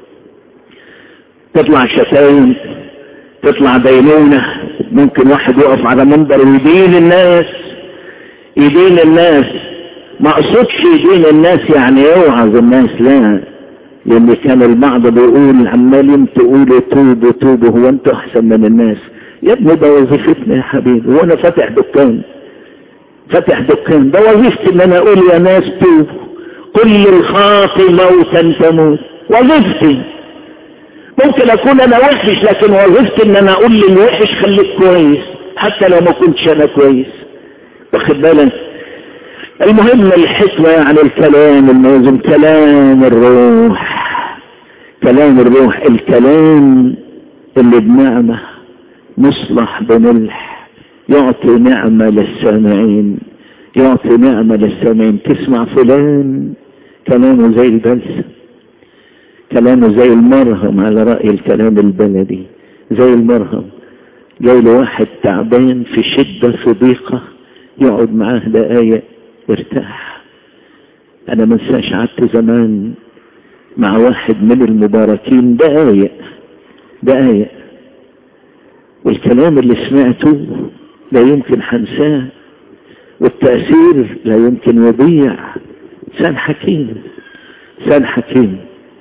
تطلع شتايم تطلع دينونة ممكن واحد يقف على منبر ويدين الناس يدين الناس ما اقصدش يدين الناس يعني يوعظ الناس لا لان كان البعض بيقول عمالين تقولوا توبوا توبوا هو انتوا احسن من الناس يا ابني ده وظيفتنا يا حبيبي وانا فاتح دكان فاتح دكان ده وظيفتي ان انا اقول يا ناس توبوا كل الخاطي موتا تموت وظيفتي ممكن اكون انا وحش لكن وظيفتي ان انا اقول للوحش خليك كويس حتى لو ما كنتش انا كويس واخد بالك المهم الحكمة يعني الكلام الموزن كلام الروح كلام الروح الكلام اللي بنعمة مصلح بملح يعطي نعمة للسامعين يعطي نعمة للسامعين تسمع فلان كلامه زي البلسم كلامه زي المرهم على رأي الكلام البلدي زي المرهم جاي له واحد تعبان في شدة في ضيقة يقعد معاه دقايق يرتاح انا ما انساش قعدت زمان مع واحد من المباركين دقايق دقايق والكلام اللي سمعته لا يمكن حنساه والتأثير لا يمكن يضيع سان حكيم سان حكيم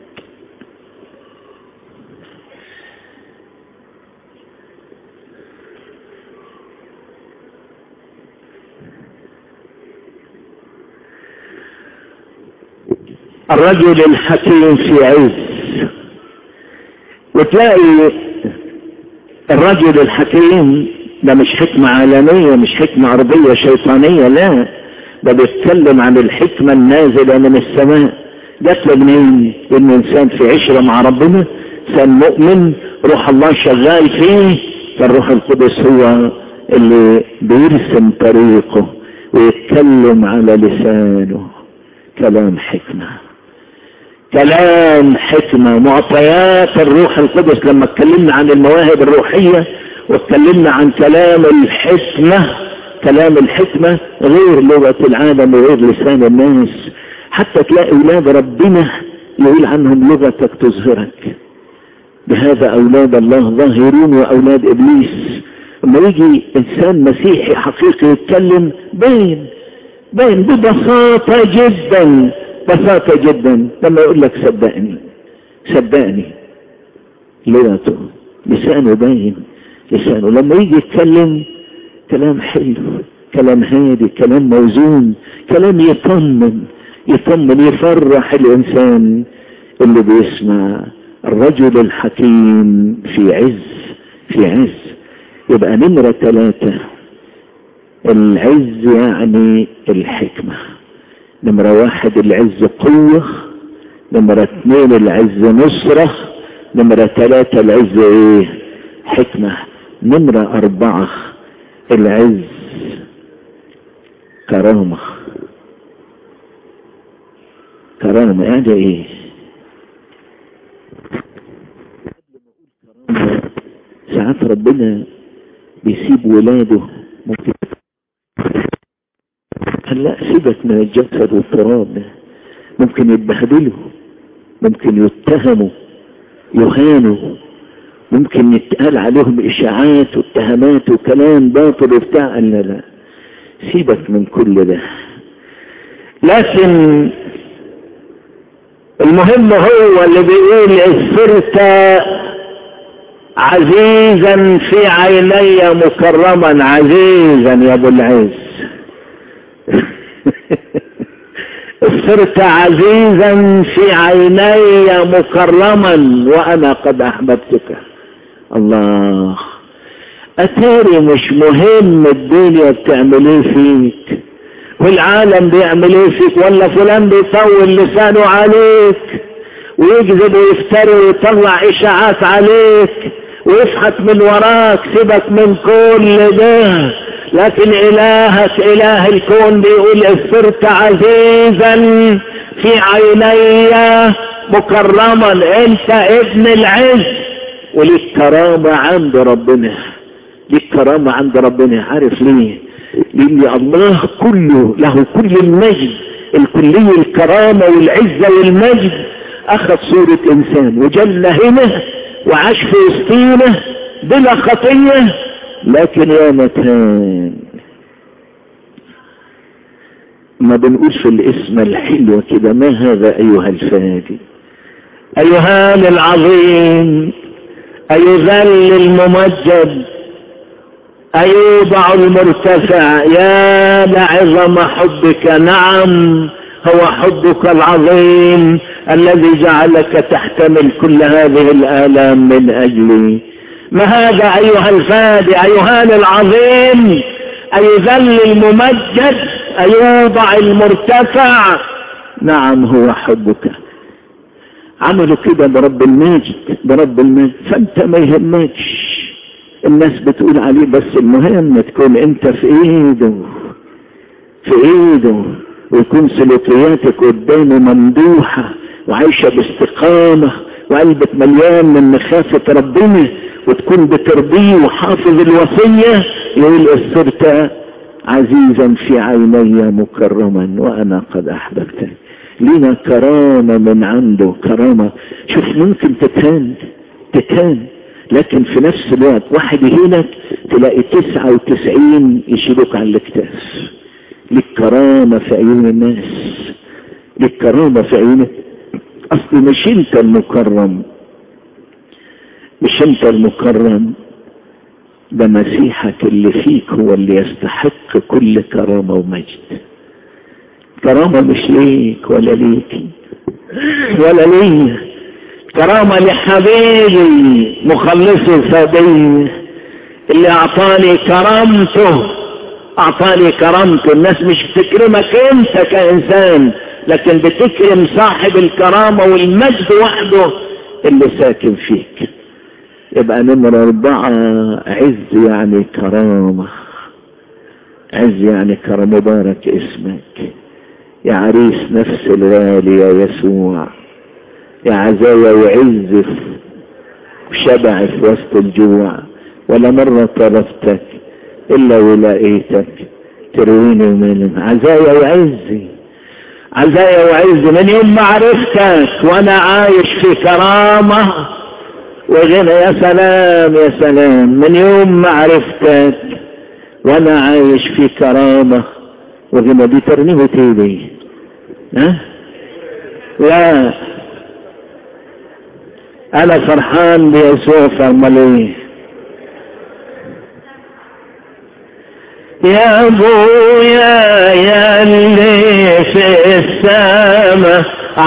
الرجل الحكيم في عز وتلاقي الرجل الحكيم ده مش حكمة عالمية مش حكمة عربية شيطانية لا ده بيتكلم عن الحكمة النازلة من السماء جات له منين؟ ان انسان في عشرة مع ربنا انسان مؤمن روح الله شغال فيه فالروح القدس هو اللي بيرسم طريقه ويتكلم على لسانه كلام حكمه كلام حكمة معطيات الروح القدس لما اتكلمنا عن المواهب الروحية واتكلمنا عن كلام الحكمة كلام الحكمة غير لغة العالم وغير لسان الناس حتى تلاقي اولاد ربنا يقول عنهم لغتك تظهرك بهذا اولاد الله ظاهرون واولاد ابليس لما يجي انسان مسيحي حقيقي يتكلم باين باين ببساطة جدا بساطة جدا لما يقول لك صدقني صدقني لغته لسانه باين لسانه لما يجي يتكلم كلام حلو كلام هادي كلام موزون كلام يطمن يطمن يفرح الانسان اللي بيسمع الرجل الحكيم في عز في عز يبقى نمرة ثلاثة العز يعني الحكمة نمرة واحد العز قوة نمرة اثنين العز نصرة نمرة ثلاثة العز ايه حكمة نمرة اربعة العز كرامة كرامة يعني ايه ساعات ربنا بيسيب ولاده ممكن هلا سيبك من الجسد والتراب ده ممكن يتبهدلوا ممكن يتهموا يهانوا ممكن يتقال عليهم اشاعات واتهامات وكلام باطل وبتاع لا لا سيبك من كل ده لكن المهم هو اللي بيقول صرت عزيزا في عيني مكرما عزيزا يا ابو العز صرت عزيزا في عيني مكرما وانا قد احببتك الله اتاري مش مهم الدنيا بتعمل ايه فيك والعالم بيعمل ايه فيك ولا فلان بيطول لسانه عليك ويكذب ويفتري ويطلع اشاعات عليك ويفحت من وراك سيبك من كل ده لكن الهك اله الكون بيقول صرت عزيزا في عيني مكرما انت ابن العز وليك كرامة عند ربنا ليك كرامة عند ربنا عارف ليه لان الله كله له كل المجد الكلية الكرامة والعزة والمجد اخذ صورة انسان وجل هنا وعاش في وسطينه بلا خطية لكن يا متان ما بنقول في الاسم الحلو كده ما هذا ايها الفادي ايها العظيم ايذل الممجد ايوضع المرتفع يا لعظم حبك نعم هو حبك العظيم الذي جعلك تحتمل كل هذه الآلام من أجلي ما هذا أيها الفادي أيها العظيم أيذل الممجد أيوضع المرتفع نعم هو حبك عملوا كده برب المجد برب المجد فانت ما يهمكش الناس بتقول عليه بس المهم تكون انت في ايده في ايده ويكون سلوكياتك قدامه ممدوحة وعايشة باستقامة وقلبك مليان من مخافة ربنا وتكون بترضيه وحافظ الوصية يقول صرت عزيزا في عيني مكرما وانا قد احببتك لنا كرامة من عنده كرامة شوف ممكن تتهان تتهان لكن في نفس الوقت واحد يهينك تلاقي تسعة وتسعين يشيلوك على الاكتاف لك كرامة في عيون الناس لك كرامة في عيون اصل مش انت المكرم مش انت المكرم ده مسيحك اللي فيك هو اللي يستحق كل كرامة ومجد كرامة مش ليك ولا ليك ولا لي كرامة لحبيبي مخلصي فدي اللي اعطاني كرامته اعطاني كرامته الناس مش بتكرمك انت كانسان لكن بتكرم صاحب الكرامة والمجد وحده اللي ساكن فيك يبقى نمرة أربعة عز يعني كرامة عز يعني كرامة مبارك اسمك يا عريس نفس الغالي يا يسوع يا عزايا وعز وشبع في وسط الجوع ولا مرة طلبتك إلا ولقيتك ترويني من عزايا وعزي عزايا وعز من يوم ما عرفتك وانا عايش في كرامة وغنى يا سلام يا سلام من يوم ما عرفتك وانا عايش في كرامة وغنى دي ترنيمة ايه دي ها لا انا فرحان بيسوع فامال ايه يا ابويا يا اللي في السما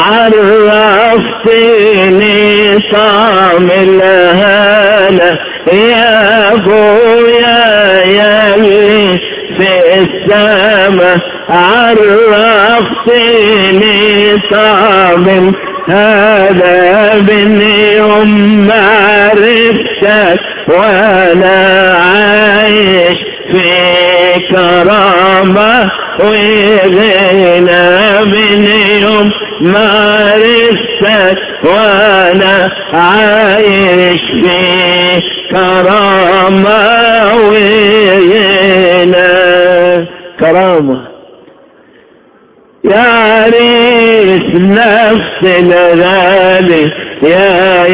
عرفتني طعم الهنا يا ابويا يا اللي في السما عرفتني طعم هذا من يوم ما عرفتك وانا عايش في كرامة وغنى من يوم ما عرفتك وانا عايش في كرامة وغنى كرامة يا عريس نفس الغالي يا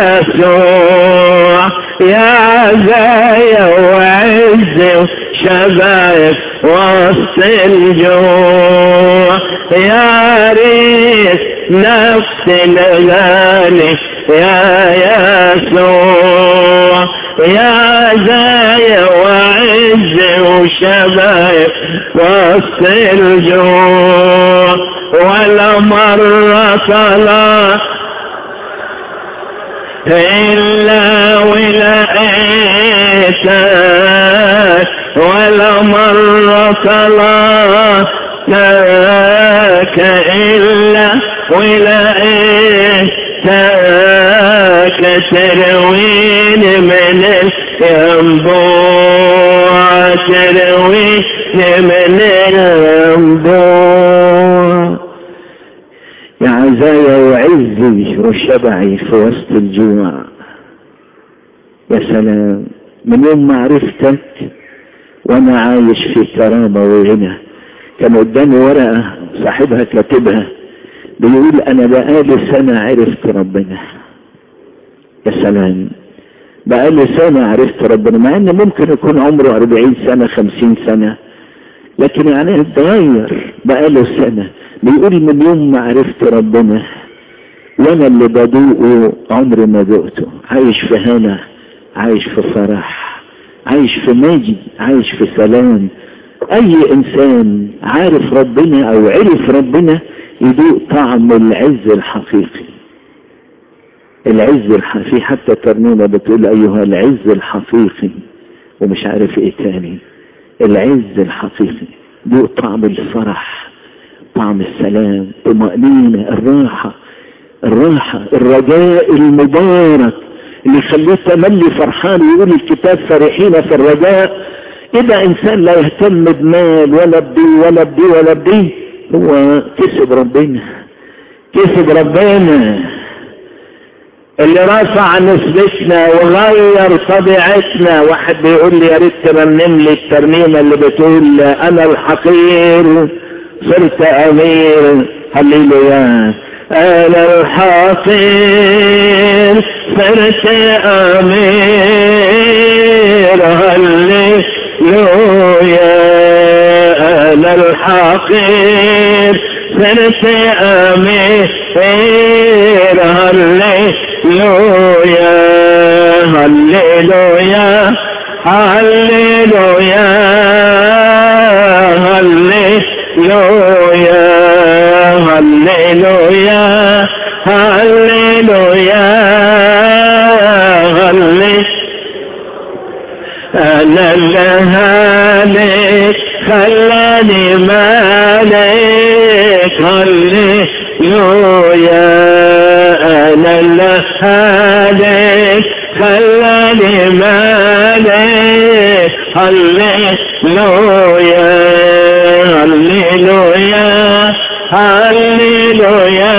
يسوع يا عزايا وعز شباب وسط الجوع يا عريس نفس الغالي يا يسوع يا عزايا وعز وشباب وسط الجوع ولا مرة صلاة إلا ولقيتك ولا مرة صلاة لك إلا ولقيتك ترويني من الينبوع ترويني من الينبوع يا عزايا وعزي وشبعي في وسط الجوع يا سلام من يوم ما عرفتك وانا عايش في كرامة وغنى كان قدامي ورقة صاحبها كاتبها بيقول انا بقالي سنة عرفت ربنا يا سلام بقالي سنة عرفت ربنا مع ان ممكن يكون عمره اربعين سنة خمسين سنة لكن يعني اتغير بقاله سنة بيقول من يوم ما عرفت ربنا وانا اللي بدوقه عمري ما دقته عايش في هنا عايش في فرح عايش في مجد عايش في سلام اي انسان عارف ربنا او عرف ربنا يدوق طعم العز الحقيقي العز الحقيقي حتى ترنيمة بتقول ايها العز الحقيقي ومش عارف ايه تاني العز الحقيقي دوق طعم الفرح طعم السلام طمأنينة الراحة الراحة الرجاء المبارك اللي يخليه تملي فرحان ويقول الكتاب فرحين في الرجاء إذا إنسان لا يهتم بمال ولا بدي ولا بدي ولا بدي هو كسب ربنا كسب ربنا اللي رفع نسبتنا وغير طبيعتنا واحد بيقول لي يا ريت ترنم لي الترنيمه اللي بتقول انا الحقير صرت امير هللويا انا الحقير صرت امير هللويا انا الحقير صرت امير هللويا هللويا هللويا هللويا هللويا هللويا هللويا انا الهالك خلاني مالك هللويا انا الهالك خلاني مالك هللويا هللويا هللويا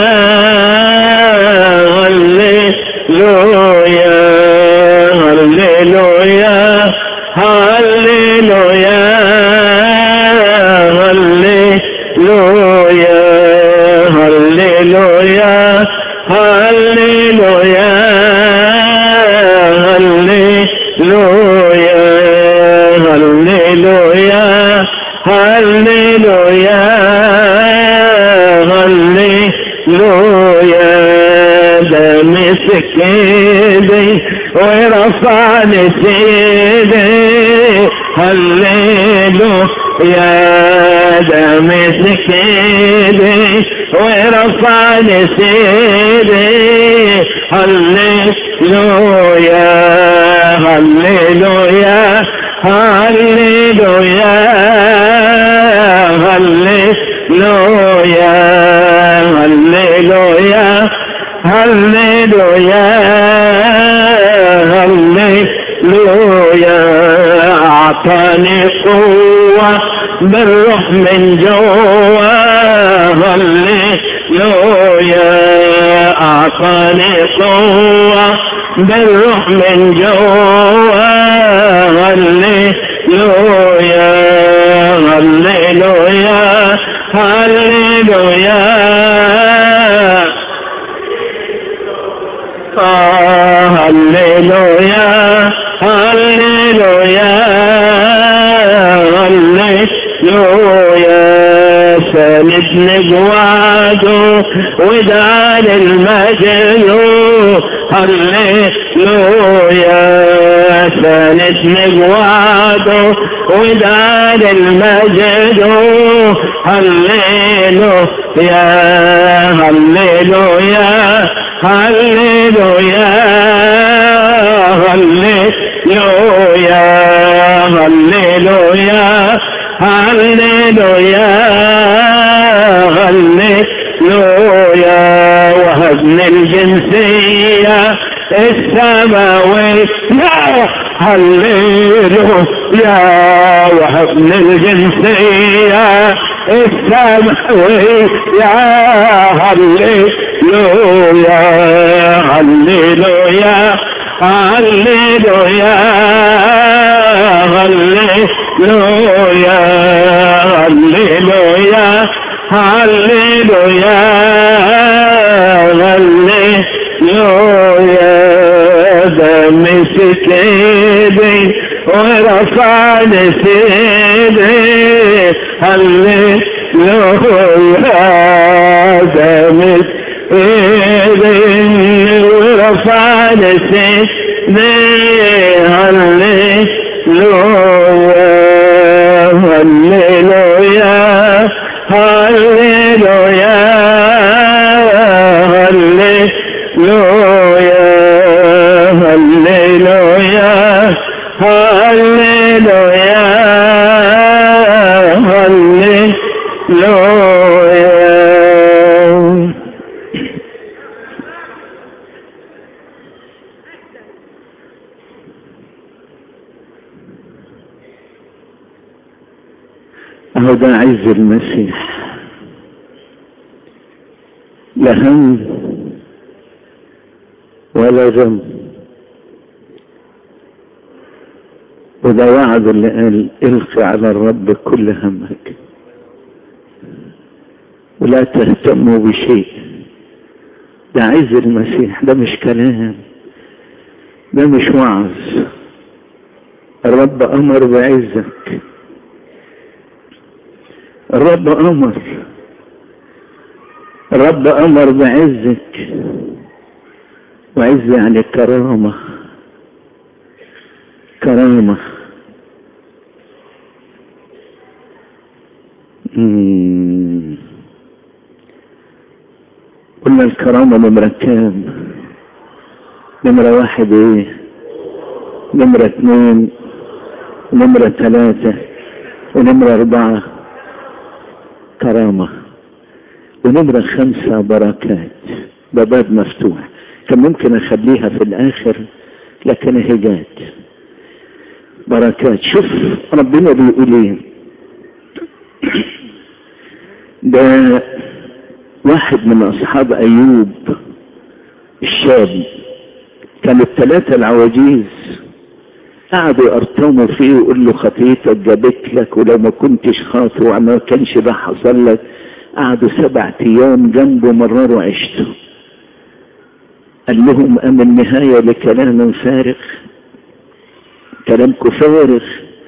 هللويا هللويا هللويا هللويا هللويا هللويا هللويا هللويا هللويا هللويا ده مسك ايدي ورفعني سيدي هللويا ده مسك ايدي ورفعني سيدي هللويا هللويا هللويا هللويا هللويا هللويا هللويا اعطاني قوة بالروح من جوا هللويا اعطاني قوة بالروح من جوا هللويا هللويا هللويا آه هللويا هللويا هللويا سندني جواده ودان المجنون هللويا سندني جواده ودان المجنون هللويا هللويا هللويا هللويا هللويا هللويا هللويا وهبني الجنسية السماوية هللويا وهبني الجنسية السماوية هللويا هللويا هللويا هللويا هللويا هللويا هللويا ده مسك ايدي ورفعني سيدي هللويا ده مسك ايدي ورفعني سيدي هللويا هللويا هللويا هللويا هللويا هللويا هللويا اهو ده عز المسيح لا هم ولا غم وده وعد اللي قال القي على الرب كل همك ولا تهتموا بشيء ده عز المسيح ده مش كلام ده مش وعظ الرب امر بعزك الرب امر الرب امر بعزك وعز يعني كرامه كرامه مم. قلنا الكرامة نمرة كام نمرة واحد ايه نمرة اثنين نمرة ثلاثة ونمرة اربعة كرامة ونمرة خمسة بركات ده باب مفتوح كان ممكن اخليها في الاخر لكن هي جات بركات شوف ربنا بيقول ايه ده واحد من اصحاب ايوب الشاب كان الثلاثة العواجيز قعدوا يرتموا فيه ويقول له خطيتك جابت لك ولو ما كنتش خاطر وما كانش ده حصل لك قعدوا سبعة ايام جنبه مرروا عشته قال لهم ام النهاية لكلام فارغ كلامكم فارغ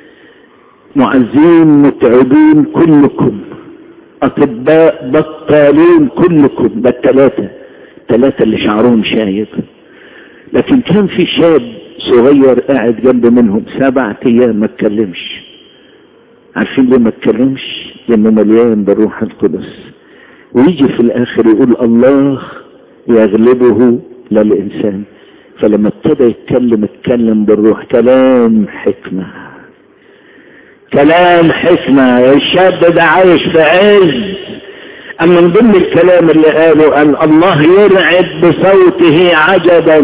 معزين متعبين كلكم اطباء بطالين كلكم ده الثلاثة الثلاثة اللي شعرهم شايب لكن كان في شاب صغير قاعد جنب منهم سبعة ايام ما اتكلمش عارفين ليه ما اتكلمش لانه مليان بالروح القدس ويجي في الاخر يقول الله يغلبه لا الانسان فلما ابتدى يتكلم اتكلم بالروح كلام حكمه كلام حكمة الشاب ده عايش في عز أما من ضمن الكلام اللي قاله أن الله يرعد بصوته عجبا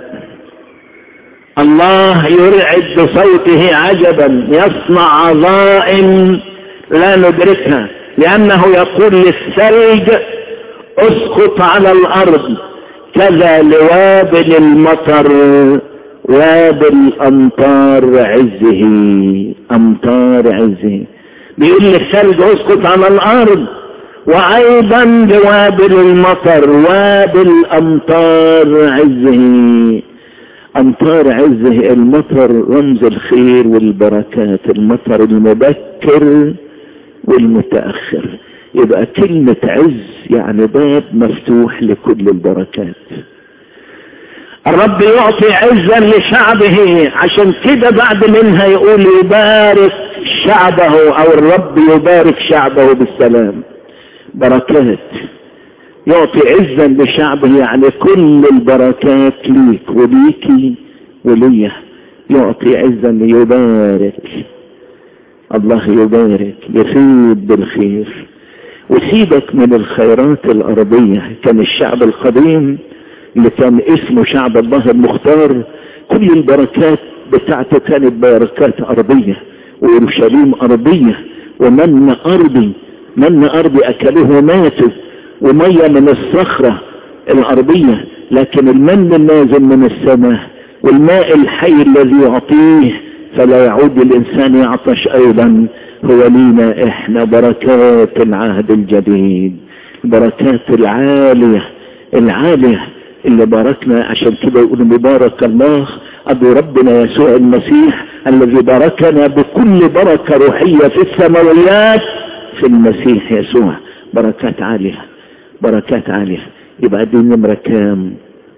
الله يرعد بصوته عجبا يصنع عظائم لا ندركها لأنه يقول للثلج اسقط على الأرض كذا لوابل المطر وابل امطار عزه امطار عزه بيقول للثلج اسقط على الارض وايضا لوابل المطر وابل امطار عزه امطار عزه المطر رمز الخير والبركات المطر المبكر والمتاخر يبقى كلمه عز يعني باب مفتوح لكل البركات الرب يعطي عزا لشعبه عشان كده بعد منها يقول يبارك شعبه او الرب يبارك شعبه بالسلام بركات يعطي عزا لشعبه يعني كل البركات ليك وليكي وليا يعطي عزا ليبارك الله يبارك يفيد بالخير وسيبك من الخيرات الارضيه كان الشعب القديم اللي كان اسمه شعب الله المختار كل البركات بتاعته كانت بركات أرضية ويروشليم أرضية ومن أرضي من أرضي أكلوه ماتوا ومية من الصخرة الأرضية لكن المن النازل من السماء والماء الحي الذي يعطيه فلا يعود الإنسان يعطش أيضا هو لينا إحنا بركات العهد الجديد بركات العالية العالية اللي باركنا عشان كده يقول مبارك الله ابو ربنا يسوع المسيح الذي باركنا بكل بركة روحية في السماويات في المسيح يسوع بركات عالية بركات عالية يبقى دي نمرة كام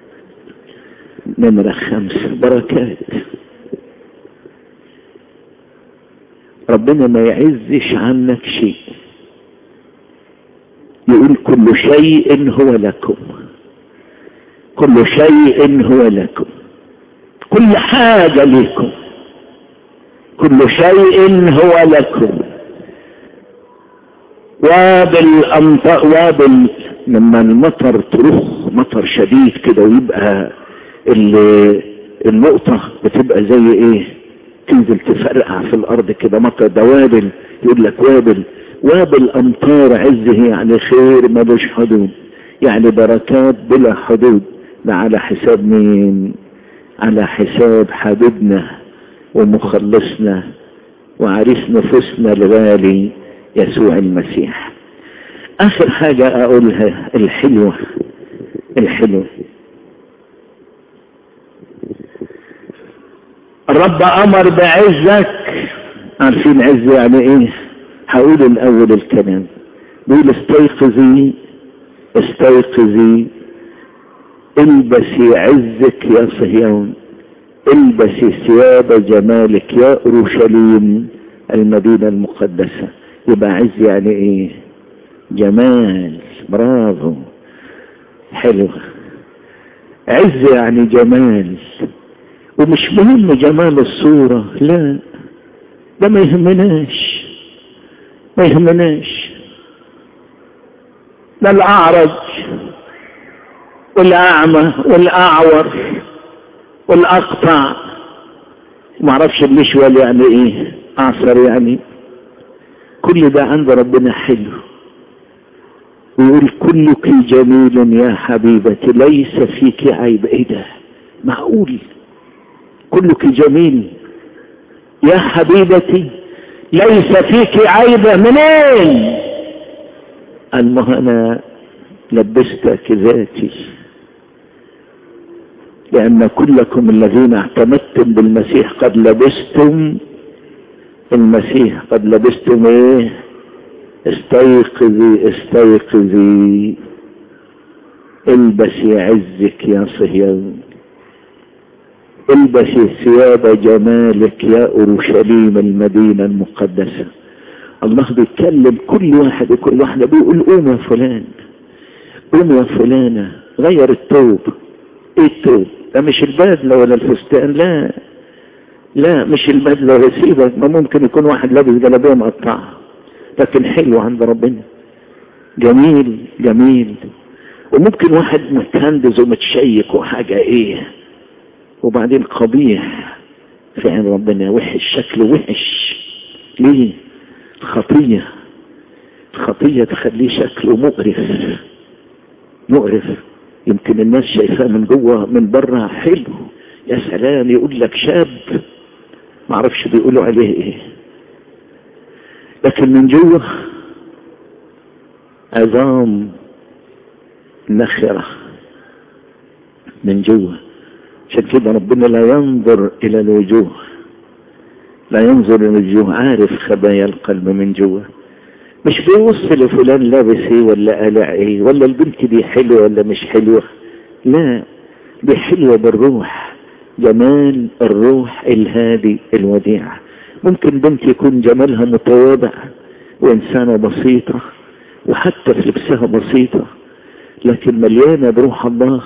نمرة خمسة بركات ربنا ما يعزش عنك شيء يقول كل شيء هو لكم كل شيء هو لكم كل حاجة لكم كل شيء هو لكم وبالأمطار وبال لما المطر ترخ مطر شديد كده ويبقى النقطة بتبقى زي ايه تنزل تفرقع في الارض كده مطر ده وابل يقول لك وابل وابل امطار عزه يعني خير ملوش حدود يعني بركات بلا حدود ده على حساب مين على حساب حبيبنا ومخلصنا وعريس نفوسنا الغالي يسوع المسيح اخر حاجة اقولها الحلوة الحلوة الرب امر بعزك عارفين عز يعني ايه هقول الاول الكلام بيقول استيقظي استيقظي البسي عزك يا صهيون البسي ثياب جمالك يا اورشليم المدينة المقدسة يبقى عز يعني ايه جمال برافو حلو عز يعني جمال ومش مهم جمال الصورة لا ده ما يهمناش ما يهمناش ده الأعرج والأعمى والأعور والأقطع ما اعرفش المشول يعني ايه أعصر يعني كل ده عند ربنا حلو ويقول كلك جميل يا حبيبتي ليس فيك عيب ايه ده معقول كلك جميل يا حبيبتي ليس فيك عيبة منين المه انا لبستك ذاتي لان كلكم الذين اعتمدتم بالمسيح قد لبستم المسيح قد لبستم ايه استيقظي استيقظي البسي عزك يا صهيون البسي ثياب جمالك يا اورشليم المدينة المقدسة الله بيتكلم كل واحد وكل واحدة بيقول قوم يا فلان قوم يا فلانة غير التوب ايه التوب ده مش البدلة ولا الفستان لا لا مش البدلة ولا سيبك ما ممكن يكون واحد لابس جلابية مقطعة لكن حلو عند ربنا جميل جميل وممكن واحد متهندز ومتشيك وحاجة ايه وبعدين قبيح في عين ربنا وحش شكله وحش ليه خطية الخطية تخليه شكله مقرف مقرف يمكن الناس شايفاه من جوه من بره حلو يا سلام يقول لك شاب معرفش بيقولوا عليه ايه لكن من جوه عظام نخرة من جوه عشان كده ربنا لا ينظر الى الوجوه لا ينظر الى الوجوه عارف خبايا القلب من جوه مش بيبص لفلان لابس ايه ولا قلع ايه ولا البنت دي حلوه ولا مش حلوه لا دي حلوه بالروح جمال الروح الهادي الوديع ممكن بنت يكون جمالها متواضع وانسانه بسيطه وحتى في لبسها بسيطه لكن مليانه بروح الله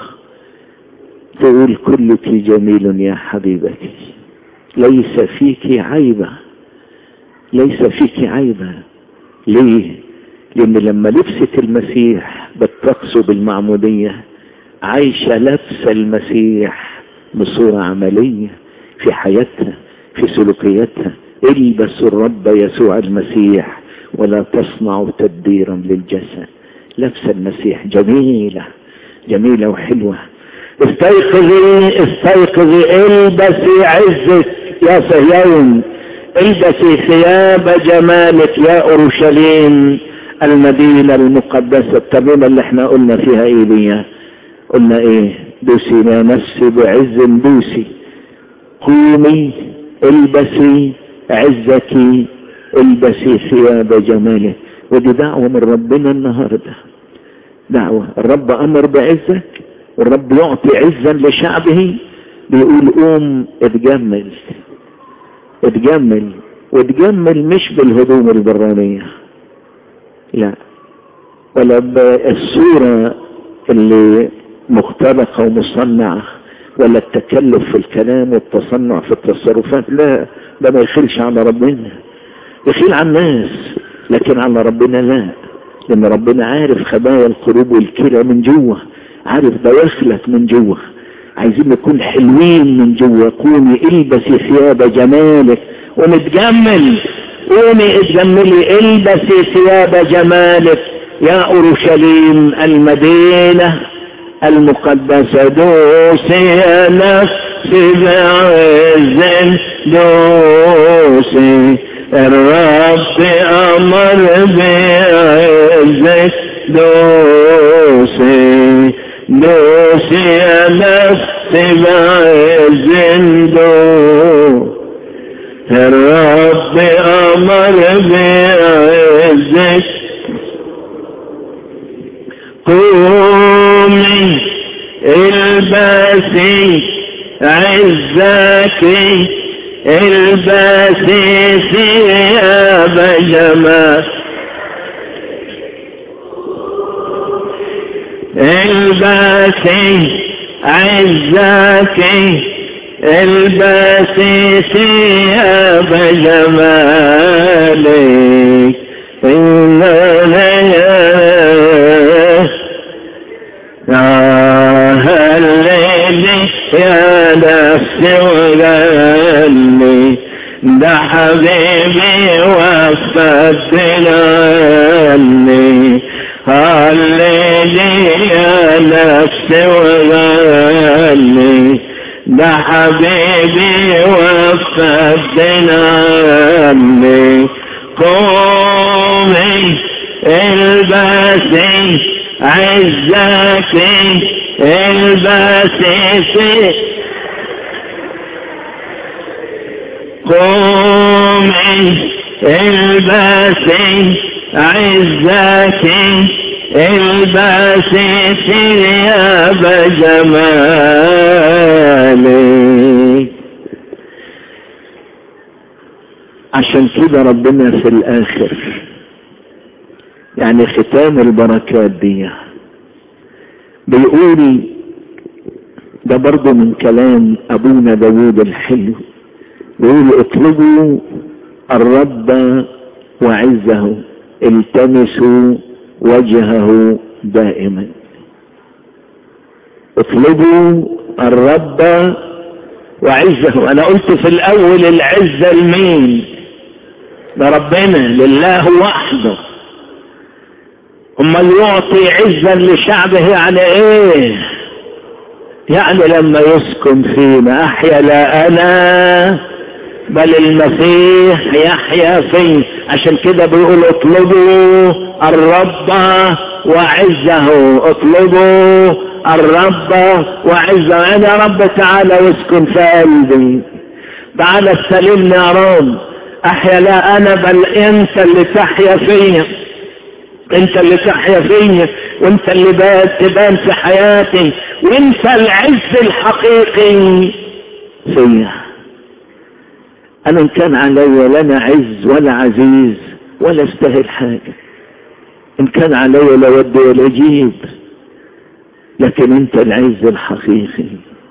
تقول كلك جميل يا حبيبتي ليس فيك عيبة ليس فيك عيبة ليه لان لما لبست المسيح بالتقص بالمعمودية عايشة لبس المسيح بصورة عملية في حياتها في سلوكياتها البسوا الرب يسوع المسيح ولا تصنعوا تدبيرا للجسد لبس المسيح جميلة جميلة وحلوة استيقظي استيقظي البسي عزك يا صهيون البسي ثياب جمالك يا اورشليم المدينة المقدسة الترنيمة اللي احنا قلنا فيها ايه دي قلنا ايه دوسي يا نفسي بعز دوسي قومي البسي عزك البسي ثياب جمالك ودي دعوة من ربنا النهاردة دعوة الرب امر بعزك والرب يعطي عزا لشعبه بيقول قوم اتجمل اتجمل وتجمل مش بالهدوم البرانية لا ولا بالصورة اللي مختلقة ومصنعة ولا التكلف في الكلام والتصنع في التصرفات لا ده ما يخيلش على ربنا يخيل على الناس لكن على ربنا لا لان ربنا عارف خبايا القلوب والكلى من جوه عارف دواخلك من جوه عايزين نكون حلوين من جوه قومي البسي ثياب جمالك ونتجمل قومي اتجملي البسي ثياب جمالك يا اورشليم المدينة المقدسة دوسي يا نفسي بعز دوسي الرب أمر بعزك دوسي دوسي يا نفسي بعز دوسي الرب أمر بعزك قومي البسي عزك البسي ثياب جمال البسي عزك البسي ثياب جمالك هللي يا نفسي وغني ده حبيبي وفدلني هللي يا نفسي وغني ده حبيبي وفدلني قومي البسي عزك البسي قومي البسي عزك البسي ثياب جمالك عشان كده ربنا في الاخر يعني ختام البركات دي بيقول ده برضه من كلام ابونا داوود الحلو بيقول اطلبوا الرب وعزه التمسوا وجهه دائما اطلبوا الرب وعزه انا قلت في الاول العزة لمين لربنا لله وحده اما يعطي عزا لشعبه يعني ايه يعني لما يسكن فينا احيا لا انا بل المسيح يحيا فيه عشان كده بيقول اطلبوا الرب وعزه اطلبوا الرب وعزه انا يا رب تعالى واسكن في قلبي تعالى استلمني يا رب احيا لا انا بل انت اللي تحيا فيا انت اللي تحيا فيا وانت اللي تبان في حياتي وانت العز الحقيقي فيا انا ان كان علي لنا عز ولا عزيز ولا استاهل حاجة ان كان علي لا ود ولا جيب لكن انت العز الحقيقي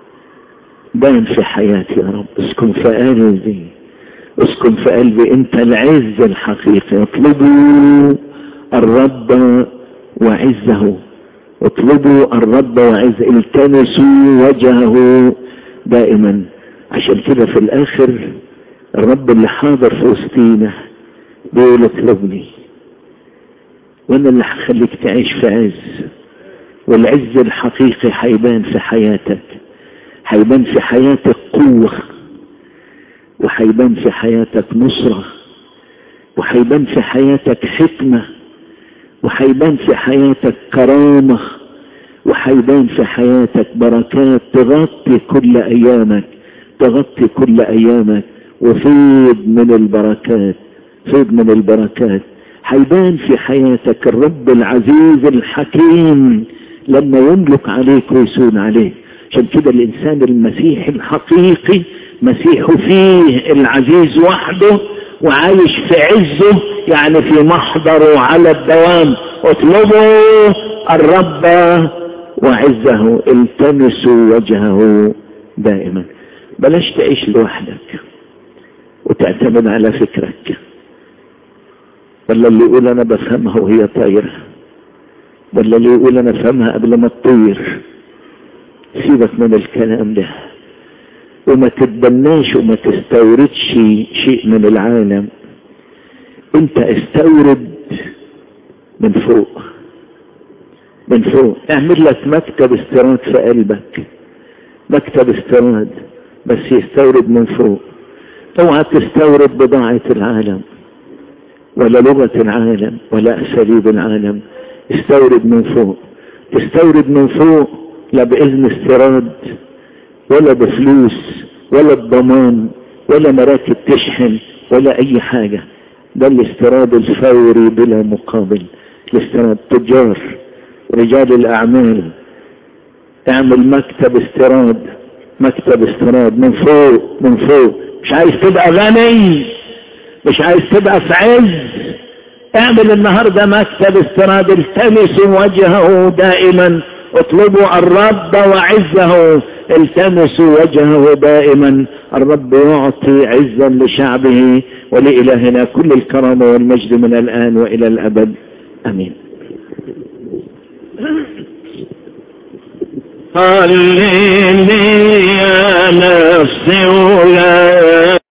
باين في حياتي يا رب اسكن في قلبي اسكن في قلبي انت العز الحقيقي اطلبوا الرب وعزه اطلبوا الرب وعزه التمسوا وجهه دائما عشان كده في الاخر الرب اللي حاضر في وسطينا بيقول اطلبني وانا اللي هخليك تعيش في عز والعز الحقيقي هيبان في حياتك هيبان في حياتك قوة وهيبان في حياتك نصرة وهيبان في حياتك حكمة وهيبان في حياتك كرامة وهيبان في حياتك بركات تغطي كل ايامك تغطي كل ايامك وفيض من البركات فيض من البركات هيبان في حياتك الرب العزيز الحكيم لما يملك عليك ويسون عليك عشان كده الانسان المسيحي الحقيقي مسيحه فيه العزيز وحده وعايش في عزه يعني في محضره على الدوام اطلبوا الرب وعزه التمسوا وجهه دائما بلاش تعيش لوحدك وتعتمد على فكرك ولا اللي يقول انا بفهمها وهي طايرة ولا اللي يقول انا فهمها قبل ما تطير سيبك من الكلام ده وما تتبناش وما تستوردش شيء من العالم انت استورد من فوق من فوق اعمل لك مكتب استيراد في قلبك مكتب استيراد بس يستورد من فوق اوعى تستورد بضاعة العالم ولا لغة العالم ولا اساليب العالم استورد من فوق تستورد من فوق لا باذن استيراد ولا بفلوس ولا بضمان ولا مراكب تشحن ولا اي حاجة ده الاستيراد الفوري بلا مقابل الاستيراد تجار رجال الاعمال اعمل مكتب استيراد مكتب استيراد من فوق من فوق مش عايز تبقى غني مش عايز تبقى في عز اعمل النهارده مكتب استيراد التمسوا وجهه دائما اطلبوا الرب وعزه التمسوا وجهه دائما الرب يعطي عزا لشعبه ولإلهنا كل الكرم والمجد من الآن وإلى الأبد أمين هللي يا نفسي ولا